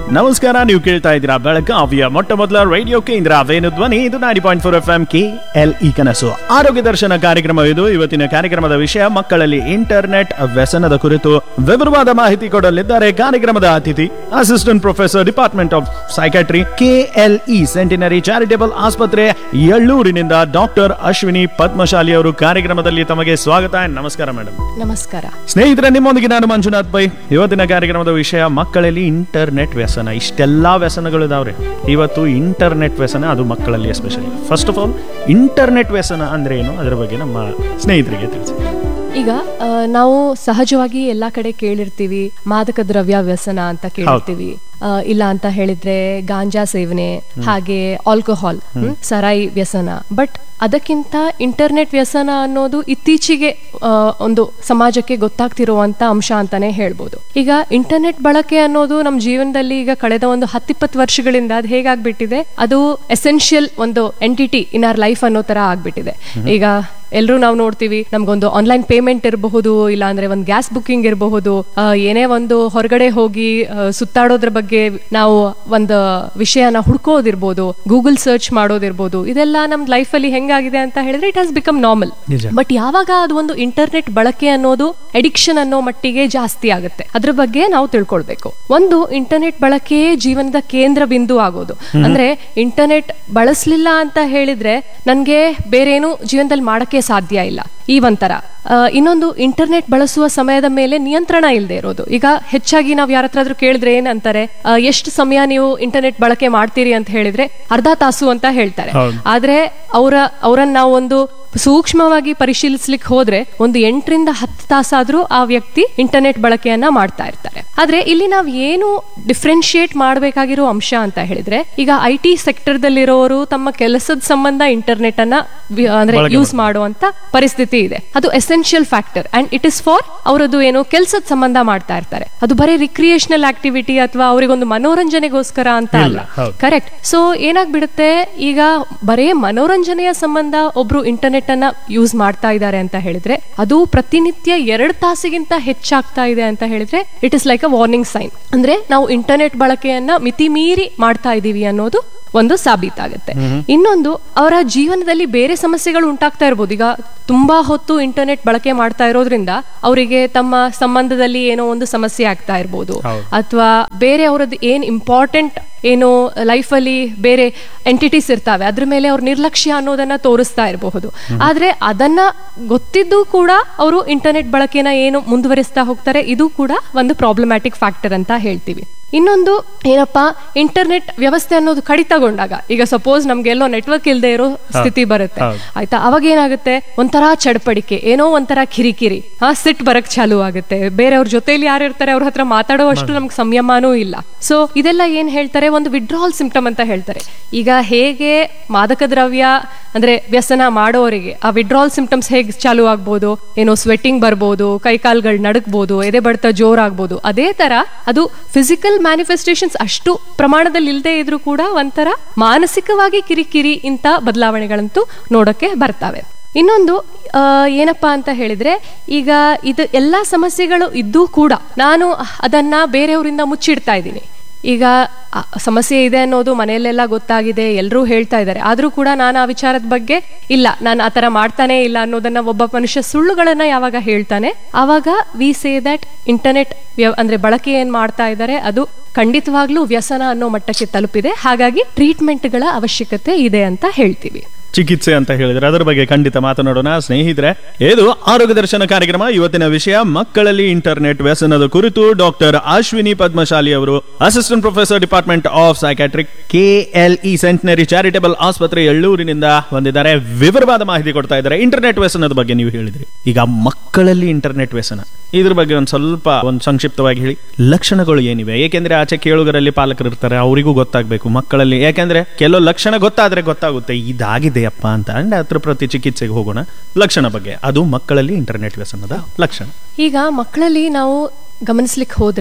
ನಮಸ್ಕಾರ ನೀವು ಕೇಳ್ತಾ ಇದ್ದೀರಾ ಬೆಳಗಾವಿಯ ಮೊಟ್ಟ ಮೊದಲ ರೇಡಿಯೋ ಕೇಂದ್ರ ವೇಣು ಧ್ವನಿ ಇದು ನಾಡಿ point four F M K L E ಕನಸು ಆರೋಗ್ಯ ದರ್ಶನ ಕಾರ್ಯಕ್ರಮ ಇದು ಇವತ್ತಿನ ಕಾರ್ಯಕ್ರಮದ ವಿಷಯ ಮಕ್ಕಳಲ್ಲಿ ಇಂಟರ್ನೆಟ್ ವ್ಯಸನದ ಕುರಿತು ವಿವರವಾದ ಮಾಹಿತಿ ಕೊಡಲಿದ್ದಾರೆ ಕಾರ್ಯಕ್ರಮದ ಅತಿಥಿ assistant professor department of psychiatry K L E centenary charitable ಆಸ್ಪತ್ರೆ ಎಳ್ಳೂರಿನಿಂದ ಡಾಕ್ಟರ್ ಅಶ್ವಿನಿ ಪದ್ಮಶಾಲಿ ಅವರು ಕಾರ್ಯಕ್ರಮದಲ್ಲಿ ತಮಗೆ ಸ್ವಾಗತ ನಮಸ್ಕಾರ ಮೇಡಮ್ ನಮಸ್ಕಾರ ಸ್ನೇಹಿತರೆ ನಿಮ್ಮೊಂದಿಗೆ ನಾನು ಮಂಜುನಾಥ್ ಪೈ ಇವತ್ತಿನ ಕಾರ್ಯಕ್ರಮದ ವಿಷಯ ಮಕ್ಕಳಲ್ಲಿ ಇಂಟರ್ನೆಟ್ ವ್ಯಸನ ಇಷ್ಟೆಲ್ಲಾ ವ್ಯಸನಗಳು ಇದಾವ್ರೆ ಇವತ್ತು ಇಂಟರ್ನೆಟ್ ವ್ಯಸನ ಅದು ಮಕ್ಕಳಲ್ಲಿ especially first of all internet ವ್ಯಸನ ಅಂದ್ರೆ ಏನು ಅದರ ಬಗ್ಗೆ ನಮ್ಮ ಸ್ನೇಹಿತರಿಗೆ ತಿಳಿಸಿ ಈಗ ಆ, ನಾವು ಸಹಜವಾಗಿ ಎಲ್ಲಾ ಕಡೆ ಕೇಳಿರ್ತೀವಿ ಮಾದಕ ದ್ರವ್ಯ ವ್ಯಸನ ಅಂತ ಕೇಳಿರ್ತೀವಿ ಆ, ಇಲ್ಲ ಅಂತ ಹೇಳಿದ್ರೆ ಗಾಂಜಾ ಸೇವನೆ ಹಾಗೆ ಆಲ್ಕೋಹಾಲ್ ಹ್ಮ್, ಸರಾಯಿ ವ್ಯಸನ ಬಟ್ ಅದಕ್ಕಿಂತ ಇಂಟರ್ನೆಟ್ ವ್ಯಸನ ಅನ್ನೋದು ಇತ್ತೀಚೆಗೆ ಆ, ಒಂದು ಸಮಾಜಕ್ಕೆ ಗೊತ್ತಾಗ್ತಿರುವಂತ ಅಂಶ ಅಂತಾನೆ ಹೇಳ್ಬೋದು ಈಗ ಇಂಟರ್ನೆಟ್ ಬಳಕೆ ಅನ್ನೋದು ನಮ್ಮ ಜೀವನದಲ್ಲಿ ಈಗ ಕಳೆದ ಒಂದು ಹತ್ತಿಪ್ಪತ್ತು ವರ್ಷಗಳಿಂದ ಅದು ಹೇಗಾಗ್ಬಿಟ್ಟಿದೆ ಅದು ಎಸೆನ್ಷಿಯಲ್ ಒಂದು ಎಂಟಿಟಿ ಇನ್ ಆರ್ ಲೈಫ್ ಅನ್ನೋ ತರ ಆಗ್ಬಿಟ್ಟಿದೆ ಈಗ ಎಲ್ಲರೂ ನಾವು ನೋಡ್ತೀವಿ ನಮ್ಗೊಂದು ಆನ್ಲೈನ್ ಪೇಮೆಂಟ್ ಇರಬಹುದು ಇಲ್ಲ ಅಂದ್ರೆ ಒಂದು ಗ್ಯಾಸ್ ಬುಕಿಂಗ್ ಇರಬಹುದು ಆ, ಏನೇ ಒಂದು ಹೊರಗಡೆ ಹೋಗಿ ಆ, ಸುತ್ತಾಡೋದ್ರ ಬಗ್ಗೆ ನಾವು ಒಂದು ವಿಷಯನ ಹುಡ್ಕೋದಿರ್ಬೋದು ಗೂಗಲ್ ಸರ್ಚ್ ಮಾಡೋದಿರ್ಬೋದು ಇದೆಲ್ಲ ನಮ್ ಲೈಫ್ ಅಲ್ಲಿ ಹೆಂಗಾಗಿದೆ ಅಂತ ಹೇಳಿದ್ರೆ ಇಟ್ ಹ್ಯಾಸ್ ಬಿಕಮ್ ನಾರ್ಮಲ್ ನಿಜ. ಬಟ್ ಯಾವಾಗ ಅದು ಒಂದು ಇಂಟರ್ನೆಟ್ ಬಳಕೆ ಅನ್ನೋದು ಅಡಿಕ್ಷನ್ ಅನ್ನೋ ಮಟ್ಟಿಗೆ ಜಾಸ್ತಿ ಆಗುತ್ತೆ ಅದ್ರ ಬಗ್ಗೆ ನಾವು ತಿಳ್ಕೊಳ್ಬೇಕು ಒಂದು ಇಂಟರ್ನೆಟ್ ಬಳಕೆಯೇ ಜೀವನದ ಕೇಂದ್ರ ಬಿಂದು ಆಗೋದು ಅಂದ್ರೆ ಇಂಟರ್ನೆಟ್ ಬಳಸ್ಲಿಲ್ಲ ಅಂತ ಹೇಳಿದ್ರೆ ನನ್ಗೆ ಬೇರೇನು ಜೀವನದಲ್ಲಿ ಮಾಡಕ್ಕೆ ಸಾಧ್ಯ ಇಲ್ಲ ಈ ಒಂಥರ ಆ, ಇನ್ನೊಂದು ಇಂಟರ್ನೆಟ್ ಬಳಸುವ ಸಮಯದ ಮೇಲೆ ನಿಯಂತ್ರಣ ಇಲ್ಲದೆ ಇರೋದು ಈಗ ಹೆಚ್ಚಾಗಿ ನಾವು ಯಾರ ಹತ್ರ ಕೇಳಿದ್ರೆ ಏನಂತಾರೆ ಆ, ಎಷ್ಟು ಸಮಯ ನೀವು ಇಂಟರ್ನೆಟ್ ಬಳಕೆ ಮಾಡ್ತೀರಿ ಅಂತ ಹೇಳಿದ್ರೆ ಅರ್ಧ ತಾಸು ಅಂತ ಹೇಳ್ತಾರೆ ಹೌದು. ಆದ್ರೆ ಅವರ ಅವರನ್ನ ನಾವು ಒಂದು ಸೂಕ್ಷ್ಮವಾಗಿ ಪರಿಶೀಲಿಸ್ಲಿಕ್ಕೆ ಹೋದ್ರೆ ಒಂದು ಎಂಟರಿಂದ ಹತ್ತು ತಾಸಾದ್ರೂ ಆ ವ್ಯಕ್ತಿ ಇಂಟರ್ನೆಟ್ ಬಳಕೆಯನ್ನ ಮಾಡ್ತಾ ಇರ್ತಾರೆ ಆದ್ರೆ ಇಲ್ಲಿ ನಾವು ಏನು ಡಿಫ್ರೆನ್ಶಿಯೇಟ್ ಮಾಡಬೇಕಾಗಿರೋ ಅಂಶ ಅಂತ ಹೇಳಿದ್ರೆ ಈಗ ಐ ಟಿ ಸೆಕ್ಟರ್ ದಲ್ಲಿರೋರು ತಮ್ಮ ಕೆಲಸದ ಸಂಬಂಧ ಇಂಟರ್ನೆಟ್ ಅನ್ನ ವಿ- ಅಂದ್ರೆ ಬಳಕೆ ಯೂಸ್ ಮಾಡುವಂತ ಪರಿಸ್ಥಿತಿ ಇದೆ ಅದು essential factor and it is for ಅವರದ್ದು ಏನು ಕೆಲಸದ ಸಂಬಂಧ ಮಾಡ್ತಾ ಇರ್ತಾರೆ ಅದು ಬರೀ ರಿಕ್ರಿಯೇಷನಲ್ ಆಕ್ಟಿವಿಟಿ ಅಥವಾ ಅವರಿಗೊಂದು ಮನೋರಂಜನೆಗೋಸ್ಕರ ಅಂತ ಇಲ್ಲ, ಅಲ್ಲ ಹೌದು. ಕರೆಕ್ಟ್ ಸೊ ಏನಾಗ್ಬಿಡುತ್ತೆ ಈಗ ಬರೇ ಮನೋರಂಜನೆಯ ಸಂಬಂಧ ಒಬ್ರು ಇಂಟರ್ನೆಟ್ ಅನ್ನ ಯೂಸ್ ಮಾಡ್ತಾ ಇದ್ದಾರೆ ಅಂತ ಹೇಳಿದ್ರೆ ಅದು ಪ್ರತಿನಿತ್ಯ ಎರಡು ತಾಸಿಗಿಂತ ಹೆಚ್ಚಾಗ್ತಾ ಇದೆ ಅಂತ ಹೇಳಿದ್ರೆ it is like a warning sign ಅಂದ್ರೆ ನಾವು ಇಂಟರ್ನೆಟ್ ಬಳಕೆಯನ್ನ ಮಿತಿ ಮೀರಿ ಮಾಡ್ತಾ ಇದೀವಿ ಅನ್ನೋದು ಒಂದು ಸಾಬೀತಾಗುತ್ತೆ ಇನ್ನೊಂದು ಅವರ ಜೀವನದಲ್ಲಿ ಬೇರೆ ಸಮಸ್ಯೆಗಳು ಉಂಟಾಗ್ತಾ ಇರ್ಬೋದು ಈಗ ತುಂಬಾ ಹೊತ್ತು ಇಂಟರ್ನೆಟ್ ಬಳಕೆ ಮಾಡ್ತಾ ಇರೋದ್ರಿಂದ ಅವರಿಗೆ ತಮ್ಮ ಸಂಬಂಧದಲ್ಲಿ ಏನೋ ಒಂದು ಸಮಸ್ಯೆ ಆಗ್ತಾ ಇರ್ಬೋದು ಹೌದು. ಅಥವಾ ಬೇರೆ ಅವರದ್ದು ಏನ್ ಇಂಪಾರ್ಟೆಂಟ್ ಏನು ಲೈಫಲ್ಲಿ ಬೇರೆ ಎಂಟಿಟೀಸ್ ಇರ್ತಾವೆ ಅದ್ರ ಮೇಲೆ ಅವ್ರ ನಿರ್ಲಕ್ಷ್ಯ ಅನ್ನೋದನ್ನ ತೋರಿಸ್ತಾ ಇರಬಹುದು ಆದ್ರೆ ಅದನ್ನ ಗೊತ್ತಿದ್ದು ಕೂಡ ಅವರು ಇಂಟರ್ನೆಟ್ ಬಳಕೆನ ಏನು ಮುಂದುವರಿಸ್ತಾ ಹೋಗ್ತಾರೆ ಇದು ಕೂಡ ಒಂದು ಪ್ರಾಬ್ಲಮ್ಯಾಟಿಕ್ ಫ್ಯಾಕ್ಟರ್ ಅಂತ ಹೇಳ್ತೀವಿ ಇನ್ನೊಂದು ಏನಪ್ಪಾ ಇಂಟರ್ನೆಟ್ ವ್ಯವಸ್ಥೆ ಅನ್ನೋದು ಕಡಿತಗೊಂಡಾಗ ಈಗ ಸಪೋಸ್ ನಮ್ಗೆ ಎಲ್ಲೋ ನೆಟ್ವರ್ಕ್ ಇಲ್ಲದೆ ಇರೋ ಸ್ಥಿತಿ ಬರುತ್ತೆ ಹೌದು. ಆಯ್ತಾ ಅವಾಗ ಏನಾಗುತ್ತೆ ಒಂಥರ ಚಡಪಡಿಕೆ ಏನೋ ಒಂಥರ ಕಿರಿಕಿರಿ ಆ ಸಿಟ್ ಬರಕ್ ಚಾಲು ಆಗುತ್ತೆ ಬೇರೆಯವ್ರ ಜೊತೆಲಿ ಯಾರು ಇರ್ತಾರೆ ಅವ್ರ ಹತ್ರ ಮಾತಾಡುವಷ್ಟು ನಮ್ಗೆ ಸಂಯಮನೂ ಇಲ್ಲ ಸೊ ಇದೆಲ್ಲ ಏನ್ ಹೇಳ್ತಾರೆ ಒಂದು ವಿಡ್ರಾಲ್ ಸಿಂಪ್ಟಮ್ ಅಂತ ಹೇಳ್ತಾರೆ ಈಗ ಹೇಗೆ ಮಾದಕ ದ್ರವ್ಯ ಅಂದ್ರೆ ವ್ಯಸನ ಮಾಡೋರಿಗೆ ಆ ವಿಡ್ರಾಲ್ ಸಿಂಪ್ಟಮ್ಸ್ ಹೇಗೆ ಚಾಲು ಆಗ್ಬೋದು ಏನೋ ಸ್ವೆಟ್ಟಿಂಗ್ ಬರ್ಬೋದು ಕೈಕಾಲ್ಗಳು ನಡಕ್ಬೋದು ಎದೆ ಬಡ್ತ ಜೋರಾಗ್ಬೋದು ಅದೇ ತರ ಅದು ಫಿಸಿಕಲ್ ಮ್ಯಾನಿಫೆಸ್ಟೇಷನ್ಸ್ ಅಷ್ಟು ಪ್ರಮಾಣದಲ್ಲಿ ಇಲ್ಲದೆ ಇದ್ರೂ ಕೂಡ ಒಂಥರ ಮಾನಸಿಕವಾಗಿ ಕಿರಿಕಿರಿ ಇಂಥ ಬದಲಾವಣೆಗಳಂತೂ ನೋಡಕ್ಕೆ ಬರ್ತವೆ ಇನ್ನೊಂದು ಆ, ಏನಪ್ಪಾ ಅಂತ ಹೇಳಿದ್ರೆ ಈಗ ಇದು ಎಲ್ಲಾ ಸಮಸ್ಯೆಗಳು ಇದ್ದೂ ಕೂಡ ನಾನು ಅದನ್ನ ಬೇರೆಯವರಿಂದ ಮುಚ್ಚಿಡ್ತಾ ಇದ್ದೀನಿ ಈಗ ಆ ಸಮಸ್ಯೆ ಇದೆ ಅನ್ನೋದು ಮನೆಯಲ್ಲೆಲ್ಲ ಗೊತ್ತಾಗಿದೆ ಎಲ್ಲರೂ ಹೇಳ್ತಾ ಇದ್ದಾರೆ ಆದ್ರೂ ಕೂಡ ನಾನು ಆ ವಿಚಾರದ ಬಗ್ಗೆ ಇಲ್ಲ ನಾನು ಆತರ ಮಾಡ್ತಾನೆ ಇಲ್ಲ ಅನ್ನೋದನ್ನ ಒಬ್ಬ ಮನುಷ್ಯ ಸುಳ್ಳುಗಳನ್ನ ಯಾವಾಗ ಹೇಳ್ತಾನೆ ಆವಾಗ ವಿ ಸೇ ದಟ್ ಇಂಟರ್ನೆಟ್ ಅಂದ್ರೆ ಬಳಕೆ ಏನ್ ಮಾಡ್ತಾ ಇದ್ದಾರೆ ಅದು ಖಂಡಿತವಾಗ್ಲೂ ವ್ಯಸನ ಅನ್ನೋ ಮಟ್ಟಕ್ಕೆ ತಲುಪಿದೆ ಹಾಗಾಗಿ ಟ್ರೀಟ್ಮೆಂಟ್ಗಳ ಅವಶ್ಯಕತೆ ಇದೆ ಅಂತ ಹೇಳ್ತೀವಿ ಚಿಕಿತ್ಸೆ ಅಂತ ಹೇಳಿದ್ರೆ ಅದರ ಬಗ್ಗೆ ಖಂಡಿತ ಮಾತನಾಡೋಣ ಸ್ನೇಹಿತರೆ ಇದು ಆರೋಗ್ಯ ದರ್ಶನ ಕಾರ್ಯಕ್ರಮ ಇವತ್ತಿನ ವಿಷಯ ಮಕ್ಕಳಲ್ಲಿ ಇಂಟರ್ನೆಟ್ ವ್ಯಸನದ ಕುರಿತು ಡಾಕ್ಟರ್ ಅಶ್ವಿನಿ ಪದ್ಮಶಾಲಿ ಅವರು assistant professor department of psychiatric KLE centenary charitable ಆಸ್ಪತ್ರೆ ಎಳ್ಳೂರಿನಿಂದ ಬಂದಿದ್ದಾರೆ ವಿವರವಾದ ಮಾಹಿತಿ ಕೊಡ್ತಾ ಇದ್ದಾರೆ ಇಂಟರ್ನೆಟ್ ವ್ಯಸನದ ಬಗ್ಗೆ ನೀವು ಹೇಳಿದ್ರಿ ಈಗ ಮಕ್ಕಳಲ್ಲಿ ಇಂಟರ್ನೆಟ್ ವ್ಯಸನ ಇದ್ರ ಬಗ್ಗೆ ಒಂದು ಸ್ವಲ್ಪ ಒಂದು ಸಂಕ್ಷಿಪ್ತವಾಗಿ ಹೇಳಿ ಲಕ್ಷಣಗಳು ಏನಿವೆ ಏಕೆಂದ್ರೆ ಆಚೆ ಕೇಳುಗರಲ್ಲಿ ಪಾಲಕರು ಇರ್ತಾರೆ ಅವರಿಗೂ ಗೊತ್ತಾಗಬೇಕು ಮಕ್ಕಳಲ್ಲಿ ಯಾಕೆಂದ್ರೆ ಕೆಲವು ಲಕ್ಷಣ ಗೊತ್ತಾದ್ರೆ ಗೊತ್ತಾಗುತ್ತೆ ಇದಾಗಿದೆಯಪ್ಪ ಅಂತ ಅಂಡ್ ಅದ್ರ ಪ್ರತಿ ಚಿಕಿತ್ಸೆಗೆ ಹೋಗೋಣ ಲಕ್ಷಣ ಬಗ್ಗೆ ಅದು ಮಕ್ಕಳಲ್ಲಿ ಇಂಟರ್ನೆಟ್ ವ್ಯಸನದ ಲಕ್ಷಣ ಈಗ ಮಕ್ಕಳಲ್ಲಿ ನಾವು ಗಮನಿಸ್ಲಿಕ್ಕೆ ಹೋದ್ರೆ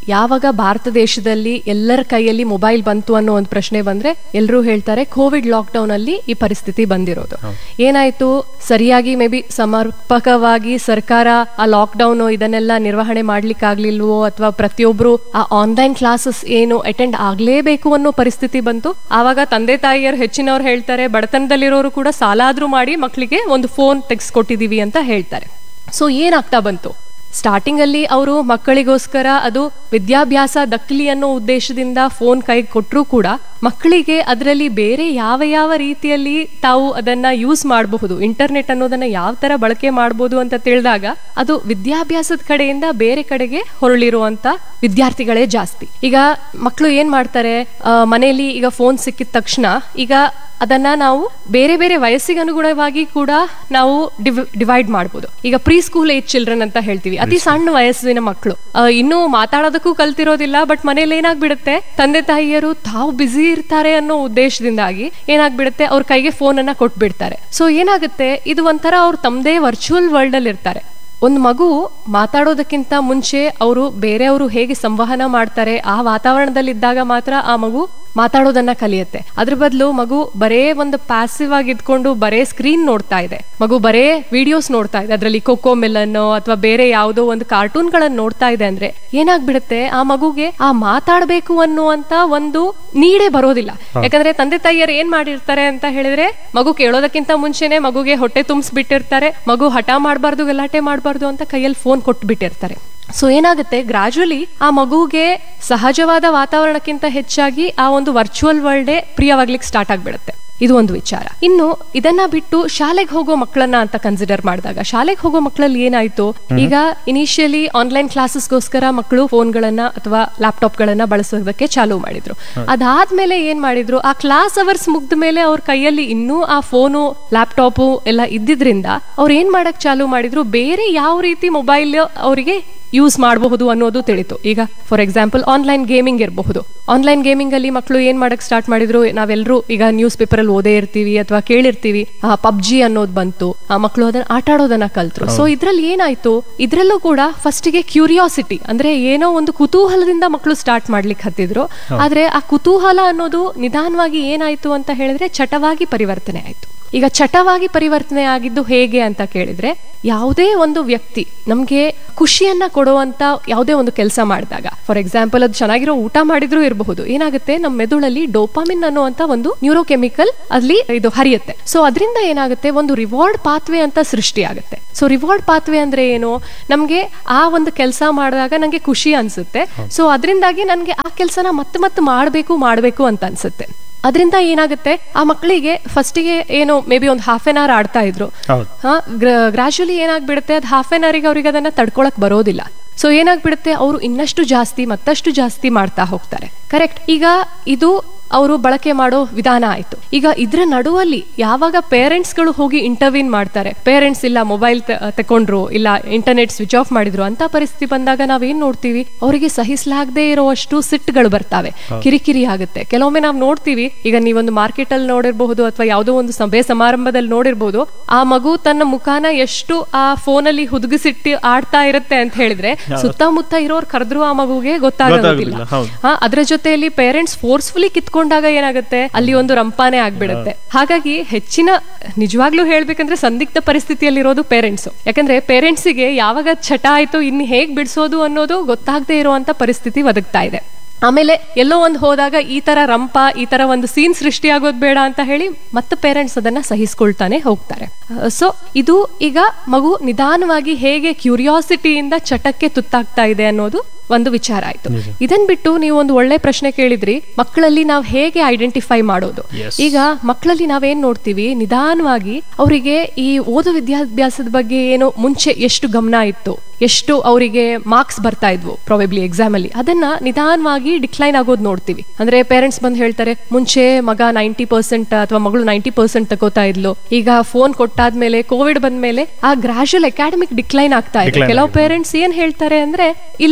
ಯಾವಾಗ ಭಾರತ ದೇಶದಲ್ಲಿ ಎಲ್ಲರ ಕೈಯಲ್ಲಿ ಮೊಬೈಲ್ ಬಂತು ಅನ್ನೋ ಒಂದು ಪ್ರಶ್ನೆ ಬಂದ್ರೆ ಎಲ್ಲರೂ ಹೇಳ್ತಾರೆ ಕೋವಿಡ್ ಲಾಕ್ ಡೌನ್ ಅಲ್ಲಿ ಈ ಪರಿಸ್ಥಿತಿ ಬಂದಿರೋದು ಏನಾಯ್ತು ಸರಿಯಾಗಿ ಮೇ ಬಿ ಸಮರ್ಪಕವಾಗಿ ಸರ್ಕಾರ ಆ ಲಾಕ್ ಡೌನ್ ಇದನ್ನೆಲ್ಲ ನಿರ್ವಹಣೆ ಮಾಡ್ಲಿಕ್ಕಾಗ್ಲಿಲ್ವೋ ಅಥವಾ ಪ್ರತಿಯೊಬ್ರು ಆ ಆನ್ಲೈನ್ ಕ್ಲಾಸಸ್ ಏನು ಅಟೆಂಡ್ ಆಗ್ಲೇಬೇಕು ಅನ್ನೋ ಪರಿಸ್ಥಿತಿ ಬಂತು ಆವಾಗ ತಂದೆ ತಾಯಿಯರು ಹೆಚ್ಚಿನವ್ರು ಹೇಳ್ತಾರೆ ಬಡತನದಲ್ಲಿರೋರು ಕೂಡ ಸಾಲ ಆದ್ರೂ ಮಾಡಿ ಮಕ್ಕಳಿಗೆ ಒಂದು ಫೋನ್ ತೆಗೆಸ್ಕೊಟ್ಟಿದೀವಿ ಅಂತ ಹೇಳ್ತಾರೆ ಸೊ ಏನಾಗ್ತಾ ಬಂತು ಸ್ಟಾರ್ಟಿಂಗ್ ಅಲ್ಲಿ ಅವರು ಮಕ್ಕಳಿಗೋಸ್ಕರ ಅದು ವಿದ್ಯಾಭ್ಯಾಸ ದಕ್ಕಲಿ ಅನ್ನೋ ಉದ್ದೇಶದಿಂದ ಫೋನ್ ಕೈಗೆ ಕೊಟ್ಟರು ಕೂಡ ಮಕ್ಕಳಿಗೆ ಅದರಲ್ಲಿ ಬೇರೆ ಯಾವ ಯಾವ ರೀತಿಯಲ್ಲಿ ತಾವು ಅದನ್ನ ಯೂಸ್ ಮಾಡಬಹುದು ಇಂಟರ್ನೆಟ್ ಅನ್ನೋದನ್ನ ಯಾವ ತರ ಬಳಕೆ ಮಾಡಬಹುದು ಅಂತ ತಿಳಿದಾಗ ಅದು ವಿದ್ಯಾಭ್ಯಾಸದ ಕಡೆಯಿಂದ ಬೇರೆ ಕಡೆಗೆ ಹೊರಳಿರುವಂತ ವಿದ್ಯಾರ್ಥಿಗಳೇ ಜಾಸ್ತಿ ಈಗ ಮಕ್ಕಳು ಏನ್ ಮಾಡ್ತಾರೆ ಆ, ಮನೆಯಲ್ಲಿ ಈಗ ಫೋನ್ ಸಿಕ್ಕಿದ ತಕ್ಷಣ ಈಗ ಅದನ್ನ ನಾವು ಬೇರೆ ಬೇರೆ ವಯಸ್ಸಿಗೆ ಅನುಗುಣವಾಗಿ ಕೂಡ ನಾವು ಡಿವೈಡ್ ಮಾಡ್ಬೋದು ಈಗ ಪ್ರೀ ಸ್ಕೂಲ್ ಏಜ್ ಚಿಲ್ಡ್ರನ್ ಅಂತ ಹೇಳ್ತೀವಿ ಅತಿ ಸಣ್ಣ ವಯಸ್ಸಿನ ಮಕ್ಕಳು ಇನ್ನೂ ಮಾತಾಡೋದಕ್ಕೂ ಕಲ್ತಿರೋದಿಲ್ಲ ಬಟ್ ಮನೇಲಿ ಏನಾಗ್ಬಿಡುತ್ತೆ ತಂದೆ ತಾಯಿಯರು ತಾವು ಬ್ಯುಸಿ ಇರ್ತಾರೆ ಅನ್ನೋ ಉದ್ದೇಶದಿಂದಾಗಿ ಏನಾಗ್ಬಿಡುತ್ತೆ ಅವ್ರ ಕೈಗೆ ಫೋನ್ ಅನ್ನ ಕೊಟ್ಬಿಡ್ತಾರೆ ಸೊ ಏನಾಗುತ್ತೆ ಇದು ಒಂಥರ ಅವ್ರು ತಮ್ಮದೇ ವರ್ಚುವಲ್ ವರ್ಲ್ಡ್ ಅಲ್ಲಿ ಇರ್ತಾರೆ ಒಂದು ಮಗು ಮಾತಾಡೋದಕ್ಕಿಂತ ಮುಂಚೆ ಅವರು ಬೇರೆಯವರು ಹೇಗೆ ಸಂವಹನ ಮಾಡ್ತಾರೆ ಆ ವಾತಾವರಣದಲ್ಲಿದ್ದಾಗ ಮಾತ್ರ ಆ ಮಗು ಮಾತಾಡೋದನ್ನ ಕಲಿಯುತ್ತೆ ಅದ್ರ ಬದಲು ಮಗು ಬರೇ ಒಂದು ಪ್ಯಾಸಿವ್ ಆಗಿ ಇದ್ಕೊಂಡು ಬರೇ ಸ್ಕ್ರೀನ್ ನೋಡ್ತಾ ಇದೆ ಮಗು ಬರೇ ವಿಡಿಯೋಸ್ ನೋಡ್ತಾ ಇದೆ ಅದರಲ್ಲಿ ಕೊಕೋ ಮಿಲ್ಲನ್ ಅಥವಾ ಬೇರೆ ಯಾವುದೋ ಒಂದು ಕಾರ್ಟೂನ್ ಗಳನ್ನ ನೋಡ್ತಾ ಇದೆ ಅಂದ್ರೆ ಏನಾಗ್ಬಿಡುತ್ತೆ ಆ ಮಗುಗೆ ಆ ಮಾತಾಡ್ಬೇಕು ಅನ್ನುವಂತ ಒಂದು ನೀಡೇ ಬರೋದಿಲ್ಲ ಯಾಕಂದ್ರೆ ತಂದೆ ತಾಯಿಯರು ಏನ್ ಮಾಡಿರ್ತಾರೆ ಅಂತ ಹೇಳಿದ್ರೆ ಮಗು ಕೇಳೋದಕ್ಕಿಂತ ಮುಂಚೆನೆ ಮಗುಗೆ ಹೊಟ್ಟೆ ತುಂಬಿಸ್ಬಿಟ್ಟಿರ್ತಾರೆ ಮಗು ಹಠ ಮಾಡಬಾರ್ದು ಗಲಾಟೆ ಮಾಡಬಾರ್ದು ಅಂತ ಕೈಯಲ್ಲಿ ಫೋನ್ ಕೊಟ್ಟು ಬಿಟ್ಟಿರ್ತಾರೆ ಸೊ ಏನಾಗುತ್ತೆ ಗ್ರಾಜುವಲಿ ಆ ಮಗುಗೆ ಸಹಜವಾದ ವಾತಾವರಣಕ್ಕಿಂತ ಹೆಚ್ಚಾಗಿ ಆ ಒಂದು ವರ್ಚುವಲ್ ವರ್ಲ್ಡೇ ಪ್ರಿಯವಾಗ್ಲಿಕ್ಕೆ ಸ್ಟಾರ್ಟ್ ಆಗ್ಬಿಡುತ್ತೆ ಇದು ಒಂದು ವಿಚಾರ ಇನ್ನು ಇದನ್ನ ಬಿಟ್ಟು ಶಾಲೆಗೆ ಹೋಗೋ ಮಕ್ಕಳನ್ನ ಅಂತ ಕನ್ಸಿಡರ್ ಮಾಡಿದಾಗ ಶಾಲೆಗೆ ಹೋಗೋ ಮಕ್ಕಳಲ್ಲಿ ಏನಾಯ್ತು ಈಗ ಇನಿಷಿಯಲಿ ಆನ್ಲೈನ್ ಕ್ಲಾಸಸ್ಗೋಸ್ಕರ ಮಕ್ಕಳು ಫೋನ್ಗಳನ್ನ ಅಥವಾ ಲ್ಯಾಪ್ಟಾಪ್ ಗಳನ್ನ ಬಳಸೋದಕ್ಕೆ ಚಾಲೂ ಮಾಡಿದ್ರು ಅದಾದ್ಮೇಲೆ ಏನ್ ಮಾಡಿದ್ರು ಆ ಕ್ಲಾಸ್ ಅವರ್ಸ್ ಮುಗ್ದ ಮೇಲೆ ಅವ್ರ ಕೈಯಲ್ಲಿ ಇನ್ನೂ ಆ ಫೋನು ಲ್ಯಾಪ್ಟಾಪು ಎಲ್ಲ ಇದ್ದಿದ್ರಿಂದ ಅವ್ರು ಏನ್ ಮಾಡಕ್ ಚಾಲೂ ಮಾಡಿದ್ರು ಬೇರೆ ಯಾವ ರೀತಿ ಮೊಬೈಲ್ ಅವರಿಗೆ ಯೂಸ್ ಮಾಡಬಹುದು ಅನ್ನೋದು ತಿಳಿತು ಈಗ ಫಾರ್ ಎಕ್ಸಾಂಪಲ್ ಆನ್ಲೈನ್ ಗೇಮಿಂಗ್ ಇರಬಹುದು ಆನ್ಲೈನ್ ಗೇಮಿಂಗ್ ಅಲ್ಲಿ ಮಕ್ಕಳು ಏನ್ ಮಾಡಕ್ ಸ್ಟಾರ್ಟ್ ಮಾಡಿದ್ರು ನಾವೆಲ್ಲರೂ ಈಗ ನ್ಯೂಸ್ ಪೇಪರ್ ಅಲ್ಲಿ ಓದೇ ಇರ್ತೀವಿ ಅಥವಾ ಕೇಳಿರ್ತೀವಿ ಪಬ್ಜಿ ಅನ್ನೋದು ಬಂತು ಆ ಮಕ್ಕಳು ಅದನ್ನ ಆಟ ಆಡೋದನ್ನ ಕಲ್ತ್ರು ಸೊ ಇದ್ರಲ್ಲಿ ಏನಾಯ್ತು ಇದ್ರಲ್ಲೂ ಕೂಡ ಫಸ್ಟ್ ಗೆ ಕ್ಯೂರಿಯಾಸಿಟಿ ಅಂದ್ರೆ ಏನೋ ಒಂದು ಕುತೂಹಲದಿಂದ ಮಕ್ಕಳು ಸ್ಟಾರ್ಟ್ ಮಾಡ್ಲಿಕ್ಕೆ ಹತ್ತಿದ್ರು ಆದ್ರೆ ಆ ಕುತೂಹಲ ಅನ್ನೋದು ನಿಧಾನವಾಗಿ ಏನಾಯ್ತು ಅಂತ ಹೇಳಿದ್ರೆ ಚಟವಾಗಿ ಪರಿವರ್ತನೆ ಆಯ್ತು ಈಗ ಚಟವಾಗಿ ಪರಿವರ್ತನೆ ಆಗಿದ್ದು ಹೇಗೆ ಅಂತ ಕೇಳಿದ್ರೆ ಯಾವುದೇ ಒಂದು ವ್ಯಕ್ತಿ ನಮ್ಗೆ ಖುಷಿಯನ್ನ ಕೊಡುವಂತ ಯಾವುದೇ ಒಂದು ಕೆಲಸ ಮಾಡಿದಾಗ ಫಾರ್ ಎಕ್ಸಾಂಪಲ್ ಅದು ಚೆನ್ನಾಗಿರೋ ಊಟ ಮಾಡಿದ್ರು ಇರಬಹುದು ಏನಾಗುತ್ತೆ ನಮ್ಮ ಮೆದುಳಲ್ಲಿ ಡೋಪಾಮಿನ್ ಅನ್ನುವಂತ ಒಂದು ನ್ಯೂರೋಕೆಮಿಕಲ್ ಅಲ್ಲಿ ಇದು ಹರಿಯುತ್ತೆ ಸೊ ಅದರಿಂದ ಏನಾಗುತ್ತೆ ಒಂದು ರಿವಾರ್ಡ್ ಪಾತ್ವೆ ಅಂತ ಸೃಷ್ಟಿ ಆಗುತ್ತೆ ಸೊ ರಿವಾರ್ಡ್ ಪಾತ್ವೆ ಅಂದ್ರೆ ಏನು ನಮ್ಗೆ ಆ ಒಂದು ಕೆಲಸ ಮಾಡಿದಾಗ ನಂಗೆ ಖುಷಿ ಅನ್ಸುತ್ತೆ ಸೊ ಅದರಿಂದಾಗಿ ನನ್ಗೆ ಆ ಕೆಲಸನ ಮತ್ತೆ ಮತ್ತೆ ಮಾಡಬೇಕು ಮಾಡಬೇಕು ಅಂತ ಅನ್ಸುತ್ತೆ ಅದರಿಂದ ಏನಾಗುತ್ತೆ ಆ ಮಕ್ಕಳಿಗೆ ಫಸ್ಟಿಗೆ ಏನು ಮೇ ಬಿ ಒಂದು ಹಾಫ್ ಎನ್ ಅವರ್ ಆಡ್ತಾ ಇದ್ರು ಹೌದು. ಗ್ರಾಜುಲಿ ಏನಾಗ್ಬಿಡುತ್ತೆ ಅದು ಹಾಫ್ ಎನ್ ಅವರಿಗೆ ಅವ್ರಿಗೆ ಅದನ್ನ ತಡ್ಕೊಳಕ್ ಬರೋದಿಲ್ಲ ಸೊ ಏನಾಗ್ಬಿಡುತ್ತೆ ಅವರು ಇನ್ನಷ್ಟು ಜಾಸ್ತಿ ಮತ್ತಷ್ಟು ಜಾಸ್ತಿ ಮಾಡ್ತಾ ಹೋಗ್ತಾರೆ ಕರೆಕ್ಟ್ ಈಗ ಇದು ಅವರು ಬಳಕೆ ಮಾಡೋ ವಿಧಾನ ಆಯ್ತು ಈಗ ಇದ್ರ ನಡುವಲ್ಲಿ ಯಾವಾಗ ಪೇರೆಂಟ್ಸ್ ಗಳು ಹೋಗಿ ಇಂಟರ್ವ್ಯೂನ್ ಮಾಡ್ತಾರೆ ಪೇರೆಂಟ್ಸ್ ಇಲ್ಲ ಮೊಬೈಲ್ ತಕೊಂಡ್ರು ಇಲ್ಲ ಇಂಟರ್ನೆಟ್ ಸ್ವಿಚ್ ಆಫ್ ಮಾಡಿದ್ರು ಅಂತ ಪರಿಸ್ಥಿತಿ ಬಂದಾಗ ನಾವೇನ್ ನೋಡ್ತೀವಿ ಅವರಿಗೆ ಸಹಿಸಲಾಗದೆ ಇರುವಷ್ಟು ಸಿಟ್ಟುಗಳು ಬರ್ತಾವೆ ಕಿರಿಕಿರಿ ಆಗುತ್ತೆ ಕೆಲವೊಮ್ಮೆ ನಾವು ನೋಡ್ತೀವಿ ಈಗ ನೀವೊಂದು ಮಾರ್ಕೆಟ್ ಅಲ್ಲಿ ನೋಡಿರಬಹುದು ಅಥವಾ ಯಾವುದೋ ಒಂದು ಸಭೆ ಸಮಾರಂಭದಲ್ಲಿ ನೋಡಿರ್ಬೋದು ಆ ಮಗು ತನ್ನ ಮುಖಾನ ಎಷ್ಟು ಆ ಫೋನ್ ಅಲ್ಲಿ ಹುದುಗಿಸಿಟ್ಟು ಆಡ್ತಾ ಇರುತ್ತೆ ಅಂತ ಹೇಳಿದ್ರೆ ಸುತ್ತಮುತ್ತ ಇರೋರು ಕರೆದ್ರು ಆ ಮಗುಗೆ ಗೊತ್ತಾಗೋದಿಲ್ಲ ಗೊತ್ತಾಗೋದಿಲ್ಲ, ಹೌದು. ಹಾ ಅದ್ರ ಜೊತೆಯಲ್ಲಿ ಪೇರೆಂಟ್ಸ್ ಫೋರ್ಸ್ಫುಲಿ ಕಿತ್ಕೊಂಡಾಗ ಏನಾಗುತ್ತೆ ಅಲ್ಲಿ ಒಂದು ರಂಪಾನೆ ಆಗ್ಬಿಡುತ್ತೆ ಹಾಗಾಗಿ ಹೆಚ್ಚಿನ ನಿಜವಾಗ್ಲೂ ಹೇಳ್ಬೇಕಂದ್ರೆ ಸಂದಿಗ್ಧ ಪರಿಸ್ಥಿತಿಯಲ್ಲಿರೋದು ಪೇರೆಂಟ್ಸ್ ಯಾಕಂದ್ರೆ ಪೇರೆಂಟ್ಸಿಗೆ ಯಾವಾಗ ಚಟ ಆಯ್ತು ಇನ್ನು ಹೇಗ್ ಬಿಡಿಸೋದು ಅನ್ನೋದು ಗೊತ್ತಾಗದೆ ಇರುವಂತ ಪರಿಸ್ಥಿತಿ ಒದಗ್ತಾ ಇದೆ ಆಮೇಲೆ ಎಲ್ಲೋ ಒಂದು ಹೋದಾಗ ಈ ತರ ರಂಪ ಈ ತರ ಒಂದು ಸೀನ್ ಸೃಷ್ಟಿಯಾಗೋದು ಬೇಡ ಅಂತ ಹೇಳಿ ಮತ್ತೆ ಪೇರೆಂಟ್ಸ್ ಅದನ್ನ ಸಹಿಸ್ಕೊಳ್ತಾನೆ ಹೋಗ್ತಾರೆ ಸೊ ಇದು ಈಗ ಮಗು ನಿಧಾನವಾಗಿ ಹೇಗೆ ಕ್ಯೂರಿಯಾಸಿಟಿಯಿಂದ ಚಟಕ್ಕೆ ತುತ್ತಾಗ್ತಾ ಇದೆ ಅನ್ನೋದು ಒಂದು ವಿಚಾರ ಆಯ್ತು ಇದನ್ ಬಿಟ್ಟು ನೀವು ಒಂದು ಒಳ್ಳೆ ಪ್ರಶ್ನೆ ಕೇಳಿದ್ರಿ ಮಕ್ಕಳಲ್ಲಿ ನಾವು ಹೇಗೆ ಐಡೆಂಟಿಫೈ ಮಾಡೋದು Yes. ಈಗ ಮಕ್ಕಳಲ್ಲಿ ನಾವೇನ್ ನೋಡ್ತೀವಿ ನಿಧಾನವಾಗಿ ಅವರಿಗೆ ಈ ಓದು ವಿದ್ಯಾಭ್ಯಾಸದ ಬಗ್ಗೆ ಏನು ಮುಂಚೆ ಎಷ್ಟು ಗಮನ ಇತ್ತು ಎಷ್ಟು ಅವರಿಗೆ ಮಾರ್ಕ್ಸ್ ಬರ್ತಾ ಇದ್ವು ಪ್ರಾಬೆಬ್ಲಿ ಎಕ್ಸಾಮ್ ಅಲ್ಲಿ ಅದನ್ನ ನಿಧಾನವಾಗಿ ಡಿಕ್ಲೈನ್ ಆಗೋದು ನೋಡ್ತೀವಿ ಅಂದ್ರೆ ಪೇರೆಂಟ್ಸ್ ಬಂದು ಹೇಳ್ತಾರೆ ಮುಂಚೆ ಮಗ ನೈಂಟಿ ಪರ್ಸೆಂಟ್ ಅಥವಾ ಮಗಳು ನೈಂಟಿ ಪರ್ಸೆಂಟ್ ತಗೋತಾ ಇದ್ಲು ಈಗ ಫೋನ್ ಕೊಟ್ಟಾದ್ಮೇಲೆ ಕೋವಿಡ್ ಬಂದ್ಮೇಲೆ ಆ ಗ್ರಾಜುವಲ್ ಅಕಾಡೆಮಿಕ್ ಡಿಕ್ಲೈನ್ ಆಗ್ತಾ ಇದೆ Decline ಕೆಲವು ಆಗಿದೆ. ಪೇರೆಂಟ್ಸ್ ಏನ್ ಹೇಳ್ತಾರೆ ಅಂದ್ರೆ ಇಲ್ಲ ನನ್